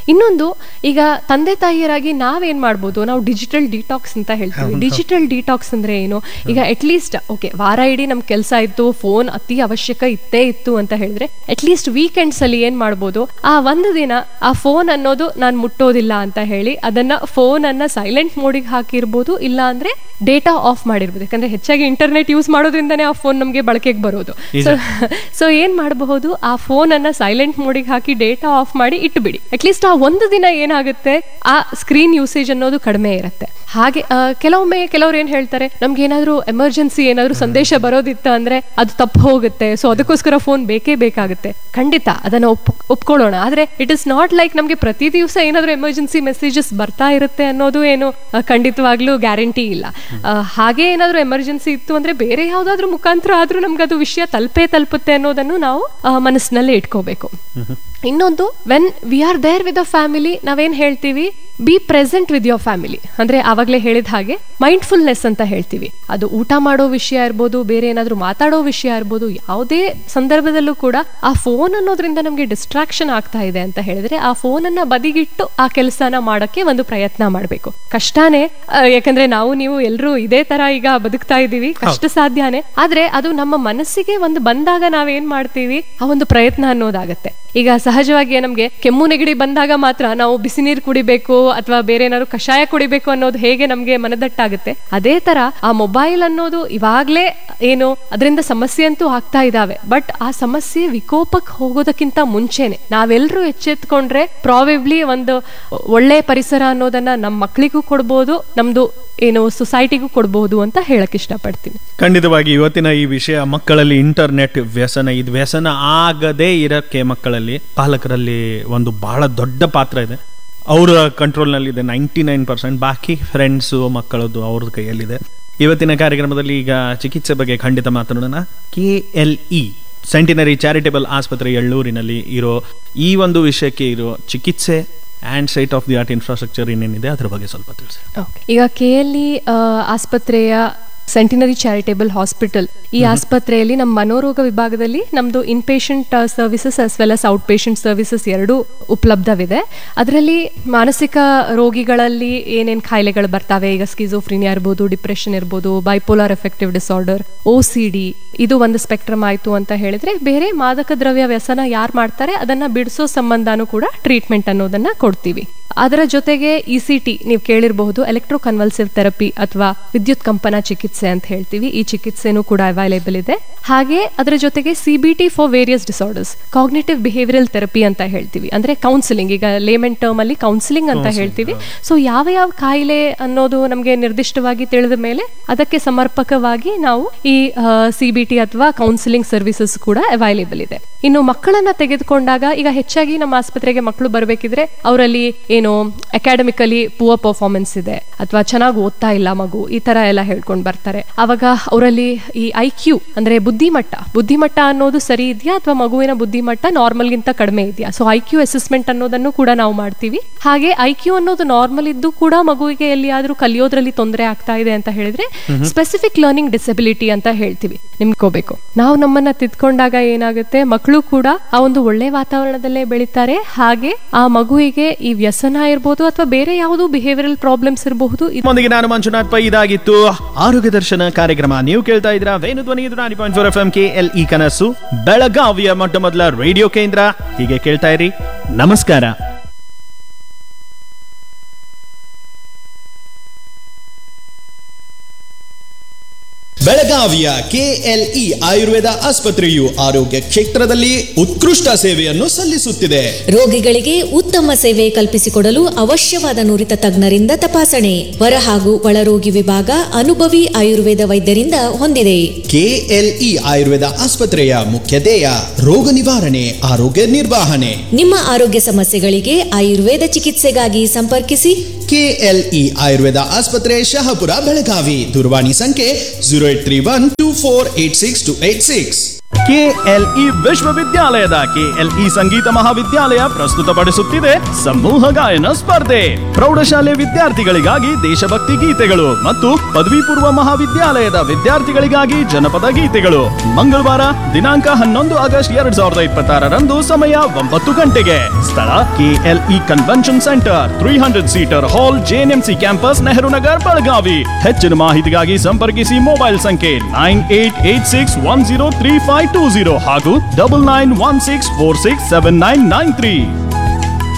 ಇನ್ನೊಂದು ಈಗ ತಂದೆ ತಾಯಿಯರಾಗಿ ನಾವೇನ್ ಮಾಡ್ಬೋದು ನಾವು ಡಿಜಿಟಲ್ ಡಿಟಾಕ್ಸ್ ಅಂತ ಹೇಳ್ತೀವಿ ಡಿಜಿಟಲ್ ಡಿಟಾಕ್ಸ್ ಅಂದ್ರೆ ಏನು ಈಗ ಅಟ್ಲೀಸ್ಟ್ ಓಕೆ ವಾರ ಇಡೀ ನಮ್ ಕೆಲಸ ಇತ್ತು ಫೋನ್ ಅತಿ ಅವಶ್ಯಕ ಇತ್ತೇ ಇತ್ತು ಅಂತ ಹೇಳಿದ್ರೆ ಅಟ್ಲೀಸ್ಟ್ ವೀಕೆಂಡ್ಸ್ ಅಲ್ಲಿ ಏನ್ ಮಾಡ್ಬೋದು ಆ ಒಂದು ದಿನ ಆ ಫೋನ್ ಅನ್ನೋದು ನಾನು ಮುಟ್ಟೋದಿಲ್ಲ ಅಂತ ಹೇಳಿ ಅದನ್ನ ಫೋನ್ ಅನ್ನ ಸೈಲೆಂಟ್ ಮೋಡಿಗೆ ಹಾಕಿರ್ಬೋದು ಇಲ್ಲ ಅಂದ್ರೆ ಡೇಟಾ ಆಫ್ ಮಾಡಿರ್ಬೋದು ಯಾಕಂದ್ರೆ ಹೆಚ್ಚಾಗಿ ಇಂಟರ್ನೆಟ್ ಯೂಸ್ ಮಾಡೋದ್ರಿಂದನೇ ಆ ಫೋನ್ ನಮಗೆ ಬಳಕೆಗೆ ಬರೋದು ಸೊ ಸೊ ಏನ್ ಮಾಡಬಹುದು ಆ ಫೋನ್ ಅನ್ನ ಸೈಲೆಂಟ್ ಮೋಡಿಗೆ ಹಾಕಿ ಡೇಟಾ ಆಫ್ ಮಾಡಿ ಇಟ್ಬಿಡಿ ಅಟ್ಲೀಸ್ಟ್ ಆ ಒಂದು ದಿನ ಏನಾಗುತ್ತೆ ಆ ಸ್ಕ್ರೀನ್ ಯೂಸೇಜ್ ಅನ್ನೋದು ಕಡಿಮೆ ಇರುತ್ತೆ ಹಾಗೆ ಆ, ಕೆಲವೊಮ್ಮೆ ಕೆಲವ್ರು ಏನ್ ಹೇಳ್ತಾರೆ ನಮ್ಗೆ ಏನಾದ್ರೂ ಎಮರ್ಜೆನ್ಸಿ ಏನಾದ್ರೂ ಸಂದೇಶ ಬರೋದಿತ್ತ ಅಂದ್ರೆ ಅದು ತಪ್ಪು ಹೋಗುತ್ತೆ ಸೊ ಅದಕ್ಕೋಸ್ಕರ ಫೋನ್ ಬೇಕೇ ಬೇಕಾಗುತ್ತೆ ಖಂಡಿತ ಅದನ್ನ ಒಪ್ ಒಪ್ಕೊಳ್ಳೋಣ ಆದ್ರೆ ಇಟ್ ಇಸ್ ನಾಟ್ ಲೈಕ್ ನಮ್ಗೆ ಪ್ರತಿ ದಿವಸ ಏನಾದ್ರೂ ಎಮರ್ಜೆನ್ಸಿ ಮೆಸೇಜಸ್ ಬರ್ತಾ ಇರುತ್ತೆ ಅನ್ನೋದು ಏನು ಆ, ಖಂಡಿತವಾಗ್ಲೂ ಗ್ಯಾರಂಟಿ ಇಲ್ಲ ಆ, ಹಾಗೆ ಏನಾದ್ರೂ ಎಮರ್ಜೆನ್ಸಿ ಇತ್ತು ಅಂದ್ರೆ ಬೇರೆ ಯಾವ್ದಾದ್ರು ಮುಖಾಂತರ ಆದ್ರೂ ನಮ್ಗೆ ಅದು ವಿಷಯ ತಲುಪೇ ತಲುಪುತ್ತೆ ಅನ್ನೋದನ್ನು ನಾವು ಆ, ಮನಸ್ಸಿನಲ್ಲಿ ಇಟ್ಕೋಬೇಕು ಇನ್ನೊಂದು when we are there with a family ನಾವೇನ್ ಹೇಳ್ತೀವಿ be present with your family ಅಂದ್ರೆ ಆವಾಗಲೇ ಹೇಳಿದ ಹಾಗೆ ಮೈಂಡ್ಫುಲ್ನೆಸ್ ಅಂತ ಹೇಳ್ತೀವಿ ಅದು ಊಟ ಮಾಡೋ ವಿಷಯ ಇರ್ಬೋದು ಬೇರೆ ಏನಾದ್ರೂ ಮಾತಾಡೋ ವಿಷಯ ಇರ್ಬೋದು ಯಾವುದೇ ಸಂದರ್ಭದಲ್ಲೂ ಕೂಡ ಆ ಫೋನ್ ಅನ್ನೋದ್ರಿಂದ ನಮಗೆ ಡಿಸ್ಟ್ರಾಕ್ಷನ್ ಆಗ್ತಾ ಇದೆ ಅಂತ ಹೇಳಿದ್ರೆ ಆ ಫೋನ್ ಅನ್ನ ಬದಿಗಿಟ್ಟು ಆ ಕೆಲಸನ ಮಾಡಕ್ಕೆ ಒಂದು ಪ್ರಯತ್ನ ಮಾಡಬೇಕು ಕಷ್ಟನೇ ಆ, ಯಾಕಂದ್ರೆ ನಾವು ನೀವು ಎಲ್ಲರೂ ಇದೇ ತರ ಈಗ ಬದುಕ್ತಾ ಇದೀವಿ ಕಷ್ಟ ಸಾಧ್ಯನೇ ಆದ್ರೆ ಅದು ನಮ್ಮ ಮನಸ್ಸಿಗೆ ಒಂದು ಬಂದಾಗ ನಾವೇನ್ ಮಾಡ್ತೀವಿ ಆ ಒಂದು ಪ್ರಯತ್ನ ಅನ್ನೋದಾಗತ್ತೆ ಈಗ ಸಹಜವಾಗಿ ನಮ್ಗೆ ಕೆಮ್ಮು ನೆಗಡಿ ಬಂದಾಗ ಮಾತ್ರ ನಾವು ಬಿಸಿ ನೀರು ಕುಡಿಬೇಕು ಅಥವಾ ಬೇರೆ ಏನಾದ್ರು ಕಷಾಯ ಕುಡಿಬೇಕು ಅನ್ನೋದು ಹೇಗೆ ನಮ್ಗೆ ಮನದಟ್ಟಾಗುತ್ತೆ ಅದೇ ತರ ಆ ಮೊಬೈಲ್ ಅನ್ನೋದು ಇವಾಗ್ಲೇ ಏನು ಅದರಿಂದ ಸಮಸ್ಯೆ ಅಂತೂ ಆಗ್ತಾ ಇದಾವೆ ಬಟ್ ಆ ಸಮಸ್ಯೆ ವಿಕೋಪಕ್ಕೆ ಹೋಗೋದಕ್ಕಿಂತ ಮುಂಚೆನೆ ನಾವೆಲ್ಲರೂ ಎಚ್ಚೆತ್ಕೊಂಡ್ರೆ ಪ್ರಾಬೆಬ್ಲಿ ಒಂದು ಒಳ್ಳೆ ಪರಿಸರ ಅನ್ನೋದನ್ನ ನಮ್ಮ ಮಕ್ಕಳಿಗೂ ಕೊಡ್ಬೋದು ನಮ್ದು ಏನು ಸೊಸೈಟಿಗೂ ಕೊಡ್ಬೋದು ಅಂತ ಹೇಳಕ್ ಇಷ್ಟಪಡ್ತೀನಿ ಖಂಡಿತವಾಗಿ ಇವತ್ತಿನ ಈ ವಿಷಯ ಮಕ್ಕಳಲ್ಲಿ ಇಂಟರ್ನೆಟ್ ವ್ಯಸನ ಇದು ವ್ಯಸನ ಆಗದೇ ಇರಕ್ಕೆ ಮಕ್ಕಳಲ್ಲಿ ಪಾಲಕರಲ್ಲಿ ಒಂದು ಬಹಳ ದೊಡ್ಡ ಪಾತ್ರ ಇದೆ ಅವರ ಕಂಟ್ರೋಲ್ನಲ್ಲಿದೆ ನೈಂಟಿ ನೈನ್ ಪರ್ಸೆಂಟ್ ಬಾಕಿ ಫ್ರೆಂಡ್ಸು ಮಕ್ಕಳದ್ದು ಅವ್ರದ್ದು ಕೈಯಲ್ಲಿದೆ ಇವತ್ತಿನ ಕಾರ್ಯಕ್ರಮದಲ್ಲಿ ಈಗ ಚಿಕಿತ್ಸೆ ಬಗ್ಗೆ ಖಂಡಿತ ಮಾತನಾಡೋಣ K L E centenary charitable ಆಸ್ಪತ್ರೆ ಎಳ್ಳೂರಿನಲ್ಲಿ ಇರೋ ಈ ಒಂದು ವಿಷಯಕ್ಕೆ ಇರೋ ಚಿಕಿತ್ಸೆ and state of the art infrastructure ಏನೇನಿದೆ ಅದ್ರ ಬಗ್ಗೆ ಸ್ವಲ್ಪ ತಿಳಿಸಿ ಈಗ ಕೆ ಎಲ್ ಇ ಆಸ್ಪತ್ರೆಯ ಸೆಂಟಿನರಿ ಚಾರಿಟೇಬಲ್ ಹಾಸ್ಪಿಟಲ್ ಈ ಆಸ್ಪತ್ರೆಯಲ್ಲಿ ನಮ್ಮ ಮನೋರೋಗ ವಿಭಾಗದಲ್ಲಿ ನಮ್ದು inpatient services as well as outpatient services ಎರಡು ಉಪಲಬ್ಧವಿದೆ ಅದರಲ್ಲಿ ಮಾನಸಿಕ ರೋಗಿಗಳಲ್ಲಿ ಏನೇನ್ ಕಾಯಿಲೆಗಳು ಬರ್ತಾವೆ ಈಗ ಸ್ಕಿಜೋಫ್ರಿನಿಯಾ ಇರ್ಬೋದು ಡಿಪ್ರೆಷನ್ ಇರ್ಬೋದು bipolar affective disorder O C D ಇದು ಒಂದು ಸ್ಪೆಕ್ಟ್ರಮ್ ಆಯ್ತು ಅಂತ ಹೇಳಿದ್ರೆ ಬೇರೆ ಮಾದಕ ದ್ರವ್ಯ ವ್ಯಸನ ಯಾರು ಮಾಡ್ತಾರೆ ಅದನ್ನ ಬಿಡಿಸೋ ಸಂಬಂಧನೂ ಕೂಡ ಟ್ರೀಟ್ಮೆಂಟ್ ಅನ್ನೋದನ್ನ ಕೊಡ್ತೀವಿ ಅದರ ಜೊತೆಗೆ ಇ ಸಿ ಟಿ ನೀವು ಕೇಳಿರಬಹುದು ಎಲೆಕ್ಟ್ರೋ ಕನ್ವಲ್ಸಿವ್ ಥೆರಪಿ ಅಥವಾ ವಿದ್ಯುತ್ ಕಂಪನ ಚಿಕಿತ್ಸೆ ಅಂತ ಹೇಳ್ತೀವಿ ಈ ಚಿಕಿತ್ಸೆನೂ ಕೂಡ ಅವೈಲೇಬಲ್ ಇದೆ ಹಾಗೆ ಅದರ ಜೊತೆಗೆ C B T for various disorders cognitive behavioural therapy ಅಂತ ಹೇಳ್ತೀವಿ ಅಂದ್ರೆ ಕೌನ್ಸಿಲಿಂಗ್ ಈಗ ಲೇಮೆನ್ ಟರ್ಮ್ ಅಲ್ಲಿ ಕೌನ್ಸಿಲಿಂಗ್ ಅಂತ ಹೇಳ್ತೀವಿ ಸೊ ಯಾವ ಯಾವ ಕಾಯಿಲೆ ಅನ್ನೋದು ನಮಗೆ ನಿರ್ದಿಷ್ಟವಾಗಿ ತಿಳಿದ ಮೇಲೆ ಅದಕ್ಕೆ ಸಮರ್ಪಕವಾಗಿ ನಾವು ಈ ಸಿ ಬಿ ಟಿ ಅಥವಾ ಕೌನ್ಸಿಲಿಂಗ್ ಸರ್ವಿಸಸ್ ಕೂಡ ಅವೈಲೇಬಲ್ ಇದೆ ಇನ್ನು ಮಕ್ಕಳನ್ನ ತೆಗೆದುಕೊಂಡಾಗ ಈಗ ಹೆಚ್ಚಾಗಿ ನಮ್ಮ ಆಸ್ಪತ್ರೆಗೆ ಮಕ್ಕಳು ಬರಬೇಕಿದ್ರೆ ಅವರಲ್ಲಿ ಏನು ಅಕಾಡೆಮಿಕಲಿ ಪುವರ್ ಪರ್ಫಾರ್ಮೆನ್ಸ್ ಇದೆ ಅಥವಾ ಚೆನ್ನಾಗಿ ಓದ್ತಾ ಇಲ್ಲ ಮಗು ಈ ತರ ಎಲ್ಲ ಹೇಳ್ಕೊಂಡು ಬರ್ತಾರೆ ಅವಾಗ ಅವರಲ್ಲಿ ಈ ಐ ಕ್ಯೂ ಅಂದ್ರೆ ಬುದ್ಧಿಮಟ್ಟ ಬುದ್ಧಿಮಟ್ಟ ಅನ್ನೋದು ಸರಿ ಇದೆಯಾ ಅಥವಾ ಮಗುವಿನ ಬುದ್ಧಿಮಟ್ಟ ನಾರ್ಮಲ್ ಗಿಂತ ಕಡಿಮೆ ಇದೆಯಾ ಸೊ ಐ ಕ್ಯೂ ಅಸೆಸ್ಮೆಂಟ್ ಅನ್ನೋದನ್ನು ಕೂಡ ನಾವು ಮಾಡ್ತೀವಿ ಹಾಗೆ ಐ ಕ್ಯೂ ಅನ್ನೋದು ನಾರ್ಮಲ್ ಇದ್ದು ಕೂಡ ಮಗುವಿಗೆ ಎಲ್ಲಿಯಾದ್ರೂ ಕಲಿಯೋದ್ರಲ್ಲಿ ತೊಂದರೆ ಆಗ್ತಾ ಇದೆ ಅಂತ ಹೇಳಿದ್ರೆ ಸ್ಪೆಸಿಫಿಕ್ ಲರ್ನಿಂಗ್ ಡಿಸಬಿಲಿಟಿ ಅಂತ ಹೇಳ್ತೀವಿ ನಿಮ್ಕೋಬೇಕು ನಾವು ನಮ್ಮನ್ನ ತಿದ್ಕೊಂಡಾಗ ಏನಾಗುತ್ತೆ ಮಕ್ಕಳು ಕೂಡ ಆ ಒಂದು ಒಳ್ಳೆ ವಾತಾವರಣದಲ್ಲೇ ಬೆಳೀತಾರೆ ಹಾಗೆ ಆ ಮಗುವಿಗೆ ಈ ವ್ಯಸನ ಇರ್ಬೋದು ಅಥವಾ ಬೇರೆ ಯಾವುದು ಬಿಹೇವಿಯರಲ್ ಪ್ರಾಬ್ಲಮ್ಸ್ ಇರಬಹುದು ನಿಮ್ಮೊಂದಿಗೆ ನಾನು ಮಂಜುನಾಥ್ ಪೈ ಇದಾಗಿತ್ತು ಆರೋಗ್ಯ ದರ್ಶನ ಕಾರ್ಯಕ್ರಮ ನೀವು ಕೇಳ್ತಾ ಇದ್ರ ವೇಣು ಧ್ವನಿ ಇದು ನಾನಿ point four F M K L E ಕನಸು ಬೆಳಗಾವಿಯ ಮೊಟ್ಟ ಮೊದಲ ರೇಡಿಯೋ ಕೇಂದ್ರ ಹೀಗೆ ಕೇಳ್ತಾ ಇರಿ ನಮಸ್ಕಾರ ಬೆಳಗಾವಿಯ ಕೆಎಲ್ಇ ಆಯುರ್ವೇದ ಆಸ್ಪತ್ರೆಯು ಆರೋಗ್ಯ ಕ್ಷೇತ್ರದಲ್ಲಿ ಉತ್ಕೃಷ್ಟ ಸೇವೆಯನ್ನು ಸಲ್ಲಿಸುತ್ತಿದೆ ರೋಗಿಗಳಿಗೆ ಉತ್ತಮ ಸೇವೆ ಕಲ್ಪಿಸಿಕೊಡಲು ಅವಶ್ಯವಾದ ನುರಿತ ತಜ್ಞರಿಂದ ತಪಾಸಣೆ ಹೊರ ಹಾಗೂ ಒಳರೋಗಿ ವಿಭಾಗ ಅನುಭವಿ ಆಯುರ್ವೇದ ವೈದ್ಯರಿಂದ ಹೊಂದಿದೆ ಕೆಎಲ್ಇ ಆಯುರ್ವೇದ ಆಸ್ಪತ್ರೆಯ ಮುಖ್ಯ ಧ್ಯೇಯ ರೋಗ ನಿವಾರಣೆ ಆರೋಗ್ಯ ನಿರ್ವಹಣೆ ನಿಮ್ಮ ಆರೋಗ್ಯ ಸಮಸ್ಯೆಗಳಿಗೆ ಆಯುರ್ವೇದ ಚಿಕಿತ್ಸೆಗಾಗಿ ಸಂಪರ್ಕಿಸಿ ಕೆಎಲ್ಇ ಆಯುರ್ವೇದ ಆಸ್ಪತ್ರೆ ಶಹಾಪುರ ಬೆಳಗಾವಿ ದೂರವಾಣಿ ಸಂಖ್ಯೆ zero eight three one two four eight six two eight six KLE ವಿಶ್ವವಿದ್ಯಾಲಯದ ಕೆಎಲ್ಇ ಸಂಗೀತ ಮಹಾವಿದ್ಯಾಲಯ ಪ್ರಸ್ತುತಪಡಿಸುತ್ತಿದೆ ಸಮೂಹ ಗಾಯನ ಸ್ಪರ್ಧೆ ಪ್ರೌಢಶಾಲೆ ವಿದ್ಯಾರ್ಥಿಗಳಿಗಾಗಿ ದೇಶಭಕ್ತಿ ಗೀತೆಗಳು ಮತ್ತು ಪದವಿ ಪೂರ್ವ ಮಹಾವಿದ್ಯಾಲಯದ ವಿದ್ಯಾರ್ಥಿಗಳಿಗಾಗಿ ಜನಪದ ಗೀತೆಗಳು ಮಂಗಳವಾರ ದಿನಾಂಕ ಹನ್ನೊಂದು ಆಗಸ್ಟ್ ಎರಡ್ ಸಾವಿರದ ಇಪ್ಪತ್ತಾರರಂದು ಸಮಯ ಒಂಬತ್ತು ಗಂಟೆಗೆ ಸ್ಥಳ KLE convention centre three hundred seater hall JNMC campus Nehru Nagar Belagavi ಹೆಚ್ಚಿನ ಮಾಹಿತಿಗಾಗಿ ಸಂಪರ್ಕಿಸಿ ಮೊಬೈಲ್ ಸಂಖ್ಯೆ nine eight eight six one zero three five two zero ಹಾಗೂ double nine one six four six seven nine nine three